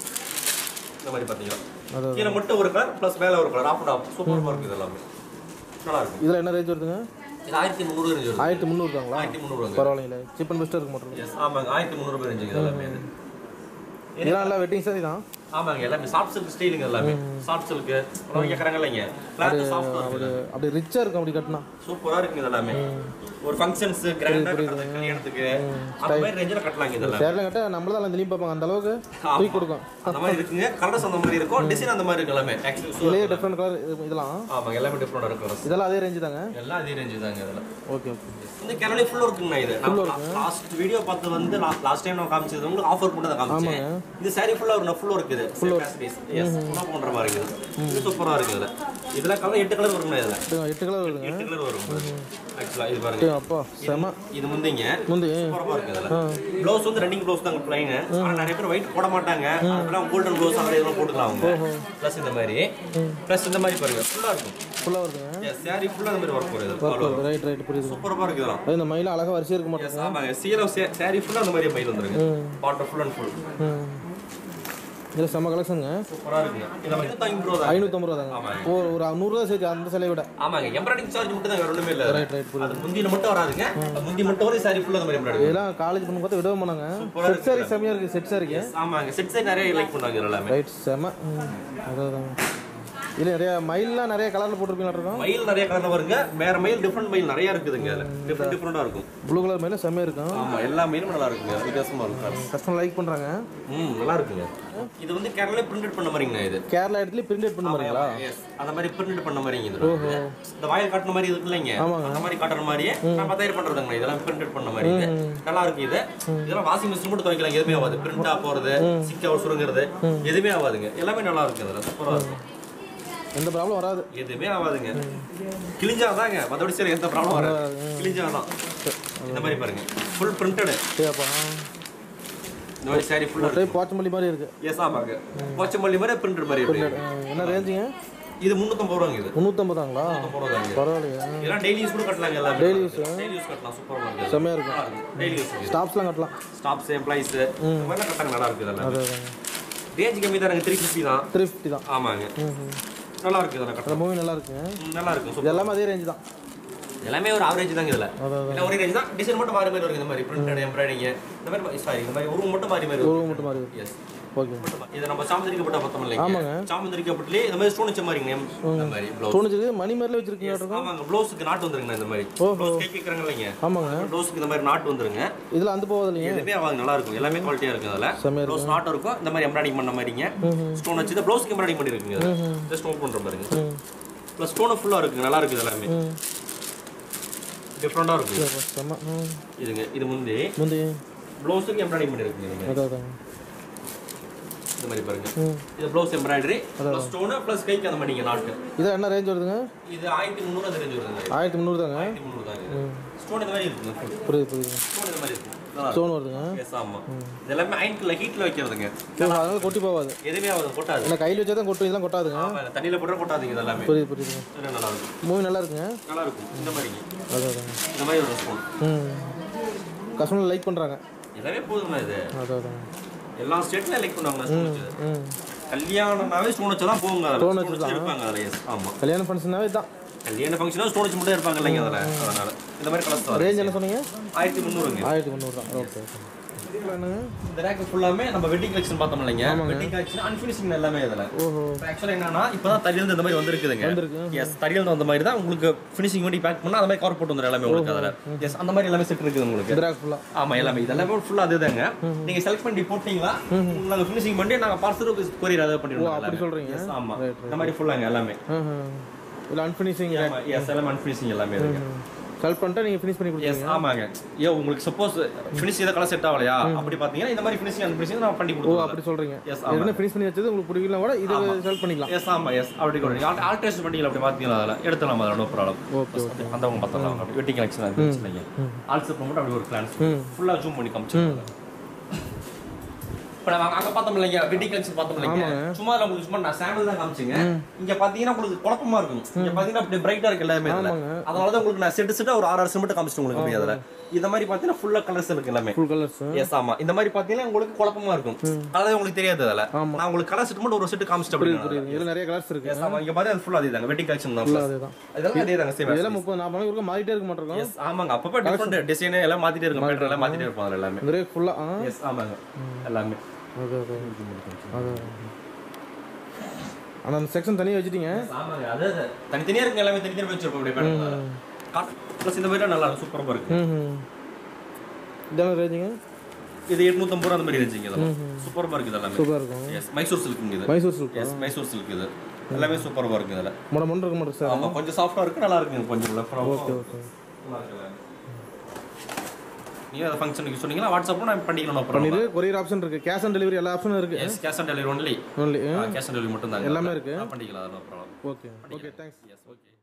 இந்த மாதிரி பார்த்தீங்கன்னா அது கீழே மட்டும் ஒரு கலர் ப்ளஸ் மேலே ஒரு கலர் ஆஃப் அண்ட் ஆஃப் சூப்பராக இருக்குது இது எல்லாமே நல்லா இருக்கும் இதில் என்ன ரேஞ்ச் வருதுங்க இது ஆயிரத்தி முந்நூறு ரேஞ்சு வருது ஆயிரத்தி முந்நூறுதாங்களா ஆயிரத்தி முந்நூறுவாங்க பரவாயில்லைங்களே சீப் அண்ட் பெஸ்ட்டாக இருக்க மாட்டோம் எஸ் ஆமாங்க ஆயிரத்தி முந்நூறு ரேஞ்சுங்க இது எல்லாமே இது இதெல்லாம் எல்லாம் வெட்டிங் சாரி தான் ஆமாங்க எல்லாமே சாஃப்ட் சில்க் ஸ்டைலுங்க எல்லாமே சாஃப்ட் சில்க்கு அப்புறம் கேட்குறாங்க இல்லைங்க கிளாத் சாஃப்ட் அப்படி அப்படி ரிச்சாக இருக்கும் அப்படி கட்டினா சூப்பராக இருக்குங்க இது எல்லாமே ஒரு ஃபங்க்ஷன்ஸ் கிராண்டாக கட்டுறது கல்யாணத்துக்கு அந்த மாதிரி ரேஞ்சில் கட்டலாங்க இதெல்லாம் சேரில் கட்ட நம்மள தான் திரும்பி பார்ப்பாங்க அந்த அளவுக்கு தூக்கி கொடுக்கும் அந்த மாதிரி இருக்குங்க கலர்ஸ் அந்த மாதிரி இருக்கும் டிசைன் அந்த மாதிரி இருக்கு எல்லாமே ஆக்சுவலி இதுலேயே டிஃப்ரெண்ட் கலர் இதெல்லாம் ஆமாங்க எல்லாமே டிஃப்ரெண்டாக இருக்கும் colours. இதெல்லாம் அதே ரேஞ்சு தாங்க எல்லாம் அதே ரேஞ்சு தாங்க இதெல்லாம் ஓகே ஓகே இந்த கேரளா ஃபுல்லா இருக்குங்க இது லாஸ்ட் வீடியோ பார்த்து வந்து லாஸ்ட் டைம் நான் காமிச்சது உங்களுக்கு ஆஃபர் போட்டு தான் காமிச்சேன் இது சாரி ஃபுல்லா ஒரு ஃபுல்லா இருக்குது ஃபுல்லா எஸ் ஃபுல்லா பண்ற மாதிரி இருக்குது இது சூப்பரா இருக்குது இதுல இதுல கலர் எட்டு கலர் வருங்க இதுல எட்டு எட்டு கலர் வருதுங்க எட்டு கலர் வரும் ஆக்சுவலா இது பாருங்க எட்டு அப்பா செம இது முந்திங்க முந்தி சூப்பரா இருக்கு இதுல ப்ளவுஸ் வந்து ரன்னிங் ப்ளவுஸ் தாங்க பிளைன் ஆனா நிறைய பேர் ஒயிட் போட மாட்டாங்க அதெல்லாம் கோல்டன் ப்ளவுஸ் அந்த இதெல்லாம் போட்டுக்கலாம் அவங்க ப்ளஸ் இந்த மாதிரி ப்ளஸ் இந்த மாதிரி பாருங்க ஃபுல்லா இருக்கும் ஃபுல்லாக வருதுங்க சாரி ஃபுல்லா இந்த மாதிரி ஒர்க் வருது ரைட் ரைட் புரியுது சூப்பரா இருக்கு இதெல்லாம் அது இந்த மயில அழகாக வரிசையாக இருக்க மாட்டேங்க Yes, ஆமாங்க சீல சாரி ஃபுல்லா அந்த மாதிரி மயில் வந்துருங்க பாட்டர் ஃபுல் அண்ட் ஃபுல் ம் இதில் செம்ம கலெக்ஷனுங்க சூப்பரா இருக்குங்க இத வந்து தாங்கி ப்ரோ தான் ஐநூற்றம்பது ரூபா தாங்க ஓ ஒரு நூறுரூவா சேர்த்து அந்த சிலையை விட ஆமாங்க எம்ப்ராய்டிங் சார்ஜ் மட்டும் தான் வேற ஒண்ணுமே இல்ல ரைட் ரைட் புரியுது அது முந்தியில மட்டும் வராதுங்க அது முந்தி மட்டும் வரை சாரி ஃபுல்லா அந்த மாதிரி எம்ப்ராய்டிங் இதெல்லாம் காலேஜ் பண்ண பார்த்து விடவே மாட்டாங்க செட் சாரி செம்மையாக இருக்குது செட் சாரிக்கு ஆமாங்க செட் சைட் நிறைய லைக் பண்ணாங்க இதுல எல்லாமே ரைட் செம ம் அதான் இதில் நிறைய மயில்லாம் நிறைய கலரில் போட்டிருப்பீங்களா இருக்கும் மயில் நிறைய கலர்ல வருங்க வேற மயில் டிஃப்ரெண்ட் மயில் நிறைய இருக்குதுங்க அதுல டிஃப்ரெண்ட் டிஃப்ரெண்டா இருக்கும் ப்ளூ கலர் மயில செம்மையாக இருக்கும் ஆமா எல்லா மயிலும் நல்லா இருக்குங்க வித்தியாசமா இருக்கும் கஸ்டமர் லைக் பண்ணுறாங்க ம் நல்லா இருக்குங்க இது வந்து கேரளால பிரிண்டட் பண்ண மாதிரிங்க இது கேரளா இடத்துல பிரிண்டட் பண்ண மாதிரிங்களா Yes, அந்த மாதிரி பிரிண்ட் பண்ண மாதிரிங்க இது இந்த வாயில் காட்டுன மாதிரி இருக்கு இல்லைங்க அந்த மாதிரி காட்டுற மாதிரியே நான் பத்தாயிரம் பண்றதுங்க இதெல்லாம் பிரிண்டட் பண்ண மாதிரி இது நல்லா இருக்கு இது இதெல்லாம் வாஷிங் மிஷின் மட்டும் துவைக்கலாம் எதுவுமே ஆகாது பிரிண்டா போறது சிக்கா சுருங்குறது எதுவுமே ஆகாதுங்க எல்லாமே நல்லா இருக்கு அதுல சூப்பரா இருக்கும் எந்த ப்ராப்ளம் வராது எதுவுமே ஆகாதுங்க கிழிஞ்சாதாங்க மற்றபடி சரி எந்த ப்ராப்ளம் வராது கிழிஞ்சாதான் இந்த மாதிரி பாருங்க ஃபுல் பிரிண்டடு சரிப்பா இந்த மாதிரி சாரி ஃபுல்லா இருக்கு டைப் போச்சமல்லி மாதிரி இருக்குது எஸ் ஆமாங்க போச்சமல்லி மாதிரி பிரிண்டட் மாதிரி இருக்கு என்ன ரேஞ்சுங்க இது முந்நூற்றம்பது ரூபாங்க இது முந்நூற்றம்பதாங்களா முந்நூற்றம்பது ரூபாங்க பரவாயில்லையா இதெல்லாம் டெய்லி யூஸ் கூட கட்டலாங்க எல்லாமே Daily use, டெய்லி யூஸ் கட்டலாம் சூப்பராக இருக்கு செம்மையாக இருக்கும் டெய்லி யூஸ் ஸ்டாப்ஸ்லாம் கட்டலாம் ஸ்டாப்ஸ் எம்ப்ளாயிஸ் இந்த மாதிரிலாம் கட்டாங்க நல்லா இருக்கு இதெல்லாம் அது அதாங்க ரேஞ்ச் கம்மி தான் த்ரீ ஃபிஃப்டி தான் த்ரீ ஃபிஃப்டி தான் ஆமாங்க நல்லா இருக்கு இதெல்லாம் அந்த கட்டலாம் மூவி நல்லா இருக்குங்க ம், நல்லா இருக்கும் இது சூப்பர் எல்லாமே அதே ரேஞ்சு தான் எல்லாமே ஒரு ஆவரேஜ் தாங்க இதுல அதான் எல்லாம் ஒரே ரேஞ்ச் தான் டிசைன் மட்டும் மாறி மாறி வருங்க இந்த மாதிரி பிரிண்டட் எம்ப்ராய்டிங் இந்த மாதிரி சாரி இந்த மாதிரி உருவம் மட்டும் மாறி மாறி வரும் உருவம் மட்டும் மாதிரி இருக்கு எஸ் ஓகே இது நம்ம சாமந்திரிக்கப்பட்ட பத்தம் இல்லைங்க ஆமாங்க. சாமந்திரிக்கப்பட்டிலே இந்த மாதிரி ஸ்டோன் வச்ச மாதிரிங்க இந்த மாதிரி ப்ளவுஸ் தோணுச்சு மணி மாதிரில வச்சிருக்கீங்க இருக்கும் ஆமாங்க ப்ளவுஸுக்கு நாட்டு வந்துருங்க இந்த மாதிரி ப்ளவுஸ் கை கேட்குறாங்க இல்லைங்க ஆமாங்க ப்ளவுஸுக்கு இந்த மாதிரி நாட்டு வந்துருங்க இதில் அந்த போகாது இல்லைங்க எதுவுமே அவங்க நல்லா இருக்கும் எல்லாமே குவாலிட்டியா இருக்கு அதுல செம்மையா ப்ளவுஸ் நாட்டும் இருக்கும் இந்த மாதிரி எம்ப்ராய்டிங் பண்ண மாதிரிங்க ஸ்டோன் வச்சு இந்த ப்ளவுஸ்க்கு எம்ப்ராய்டிங் பண்ணிருக்குங்க இந்த ஸ்டோன் பண்ற பாருங்க ப்ளஸ் ஸ்டோன் ஃபுல்லா இருக்குங்க நல்லா இருக்குது எல்லாமே டிஃப்ரெண்டா இருக்கு சரிப்பா, செம்ம ம் இதுங்க இது முந்தி முந்தி ப்ளவுஸுக்கு எம்ப்ராய்டிங் பண்ணிருக்குங்க இந்த மாதிரி அதான் அதாங்க இந்த மாதிரி பாருங்க ம் இது blouse embroidery plus stone plus கைக்கு அந்த மாதிரிங்க நாட்டு இதில் என்ன ரேஞ்ச் வருதுங்க இது ஆயிரத்தி முந்நூறு அந்த ரேஞ்ச் வருதுங்க ஆயிரத்தி முந்நூறு தாங்க ஆயிரத்தி முந்நூறு தாங்க ஸ்டோன் இந்த மாதிரி இருக்குங்க full. புரியுது புரியுது ஸ்டோன் இந்த மாதிரி இருக்கும் நல்லா இருக்கும். ஸ்டோன் வருதுங்க Yes, ஆமா இது எல்லாமே அயன்குள்ள ஹீட்ல வைக்கிறதுங்க சரி, அதனால கொட்டி போகாது எதுவுமே ஆகாது கொட்டாது இல்லை கையில் வச்சா தான் கொட்டும் இதெல்லாம் கொட்டாதுங்க ஆமா, தண்ணியில போட்டா கொட்டாதீங்க இது எல்லாமே புரியுது புரியுதுங்க இது நல்லா இருக்கும் மூவி நல்லா இருக்குங்க நல்லா இருக்கும் இந்த மாதிரிங்க அதான் அதாங்க இந்த மாதிரி ஒரு ஸ்பூன் ம் கஸ்டமர் லைக் பண்ணுறாங்க எல்லாமே போதுங்களா இது அதான் அதாங்க எல்லா ஸ்டேட்லயும் லைக் பண்ணுவாங்க ஸ்டோன் வச்சு ம் கல்யாணம்னாவே ஸ்டோன் வச்சு தான் போங்க அதில் Stone ஸ்டோன் வச்சு வச்சு தான். இருப்பாங்க அதில் எஸ் ஆமா கல்யாண ஃபங்க்ஷனாவே தான் கல்யாண ஃபங்க்ஷனாக ஸ்டோன் வச்சு மட்டும் இருப்பாங்க இல்லைங்க அதில் அதனால இந்த மாதிரி கலர்ஸ் வரும் ரேஞ்ச் என்ன சொன்னீங்க ஆயிரத்தி முந்நூறுங்க ஆயிரத்தி முந்நூறு தான் ஓகே ஓகே என்னங்க இந்த ரேக் ஃபுல்லாமே நம்ம வெட்டிங் கலெக்ஷன் பார்த்தோம் இல்லைங்க வெட்டிங் கலெக்ஷன் அன்ஃபினிஷிங் எல்லாமே இதில் ஓஹோ ஆக்சுவலாக என்னன்னா இப்போ தான் தறியிலிருந்து இந்த மாதிரி வந்திருக்குதுங்க வந்திருக்கு. எஸ் தறியிலிருந்து வந்த மாதிரி தான் உங்களுக்கு ஃபினிஷிங் பண்ணி பேக் பண்ணால் அந்த மாதிரி கவர் போட்டு வந்துடும் எல்லாமே உங்களுக்கு அதில் எஸ் அந்த மாதிரி எல்லாமே செட் இருக்குது உங்களுக்கு திராக் ஃபுல்லாக ஆமா எல்லாமே இதெல்லாமே ஃபுல்லா அதுதாங்க நீங்க செலக்ட் பண்ணி போட்டீங்களா நாங்க ஃபினிஷிங் பண்ணி நாங்க பார்சல் கொரியர் அதை பண்ணிடுவோம் அப்படி சொல்றீங்க? Yes, ஆமா Right, இந்த மாதிரி ஃபுல்லாங்க எல்லாமே இல்லை அன்ஃபினிஷிங் ஆமா எஸ் எல்லாமே அன்ஃபினிஷிங் எல்லாமே இருக்கு செலக்ட் பண்ணிட்டா நீங்கள் ஃபினிஷ் பண்ணி எஸ் கொடுத்துருங்க ஆமாங்க ஏ உங்களுக்கு சப்போஸ் ஃபினிஷ் இதை கலர் செட் ஆகலையா அப்படி பாத்தீங்கன்னா இந்த மாதிரி ஃபினிஷிங் அன்ஃபினிஷிங் நான் பண்ணி ஓ கொடுத்துருவோம் அப்படி சொல்கிறீங்க Yes, ஆமா. எதுனா ஃபினிஷ் பண்ணி வச்சது உங்களுக்கு பிடிக்கல கூட இதை செலக்ட் பண்ணிக்கலாம் எஸ் ஆமா எஸ் அப்படி கூட நீங்க ஆல்ட்ரேஷன் பண்ணீங்களா அப்படி பாத்தீங்களா அதில் எடுத்துலாம் அதில் நோ ப்ராப்ளம் ஓகே அந்த அவங்க பார்த்தலாம் அப்படி வெட்டிங் கலெக்ஷன் அது இல்லைங்க ஆல்சர் மட்டும் அப்படி ஒரு பிளான் ஃபுல்லா ஜூம் பண்ணி காமிச்சிருக்காங்க இப்போ நம்ம அங்க பார்த்தோம் இல்லைங்க வெட்டிங் கலெக்ஷன் பார்த்தோம் இல்லைங்க சும்மா அதுல உங்களுக்கு சும்மா நான் சாம்பிள் தான் காமிச்சேங்க இங்க பாத்தீங்கன்னா உங்களுக்கு குழப்பமா இருக்கும் இங்க பாத்தீங்கன்னா அப்படி பிரைட்டா இருக்கு எல்லாமே இதுல அதனால தான் உங்களுக்கு நான் செட்டு செட்டா ஒரு ஆறு ஆறு மட்டும் காமிச்சிட்டு உங்களுக்கு அப்படியே அதுல இந்த மாதிரி பாத்தீங்கன்னா ஃபுல்லா கலர்ஸ் இருக்கு எல்லாமே ஃபுல் கலர்ஸ் எஸ் ஆமா இந்த மாதிரி பாத்தீங்கன்னா உங்களுக்கு குழப்பமா இருக்கும் அதாவது உங்களுக்கு தெரியாது அதுல நான் உங்களுக்கு கலர் செட் மட்டும் ஒரு செட் காமிச்சிட்டு அப்படி புரியுது இதில் நிறைய கலர்ஸ் இருக்கு எஸ் ஆமா இங்க பாத்தீங்கன்னா ஃபுல்லா அதே தாங்க வெட்டிங் கலெக்ஷன் தான் ஃபுல்லாக அதே தான் இதெல்லாம் அதே தாங்க சேம் இதெல்லாம் முப்பது நாற்பது நாளைக்கு ஒருக்கா மாறிட்டே இருக்க மாட்டிருக்கோம் எஸ் ஆமாங்க அப்பப்போ டிஃப்ரெண்ட் டிசைன் எல்லாம் மாத்திட்டே இருக்கும் பேட்டர் எல்லாம் மாத்திட்டே இருப்போம் அதுல எல்லாமே இந்த ரேக் ஃபுல்லாக ஆ எஸ் ஆமாங்க எல்லாமே ஓகே ஓகே அது ஆனால் அந்த செக்ஷன் தனியாக வச்சுட்டீங்க ஆமாங்க அது அது. தனித்தனியா இருக்கு எல்லாமே தனித்தனியா வச்சிருப்போம் அப்படியே பேட்டர்ல காட்டன் ப்ளஸ் இந்த மாதிரி நல்லா சூப்பரா இருக்கு ம் ம் இதெல்லாம் ரேஞ்சுங்க இது எட்நூத்தம்பது ரூபா அந்த மாதிரி இருந்துச்சுங்க இதெல்லாம் சூப்பரா இருக்கு இது எல்லாமே சூப்பராக இருக்கும் எஸ் மைசூர் சில்க்குங்க இது Mysore silk yes Mysore silk இது எல்லாமே சூப்பரா இருக்கு இதுல முட முன்னு இருக்க மாட்டேங்க சார் ஆமா கொஞ்சம் சாஃப்டா இருக்கு நல்லா இருக்குங்க கொஞ்சம் லெஃப்ட் ஓகே ஓகே நீங்க அந்த ஃபங்க்ஷனுக்கு சொன்னீங்கன்னா வாட்ஸ்அப்ல நான் பண்ணிக்கலாம் அப்புறம் பண்ணிடு கொரியர் ஆப்ஷன் இருக்கு கேஷ் ஆன் டெலிவரி எல்லா ஆப்ஷனும் இருக்கு yes cash on delivery only only cash on delivery மட்டும் தாங்க எல்லாமே இருக்கு பண்ணிக்கலாம் அது problem okay okay thanks yes okay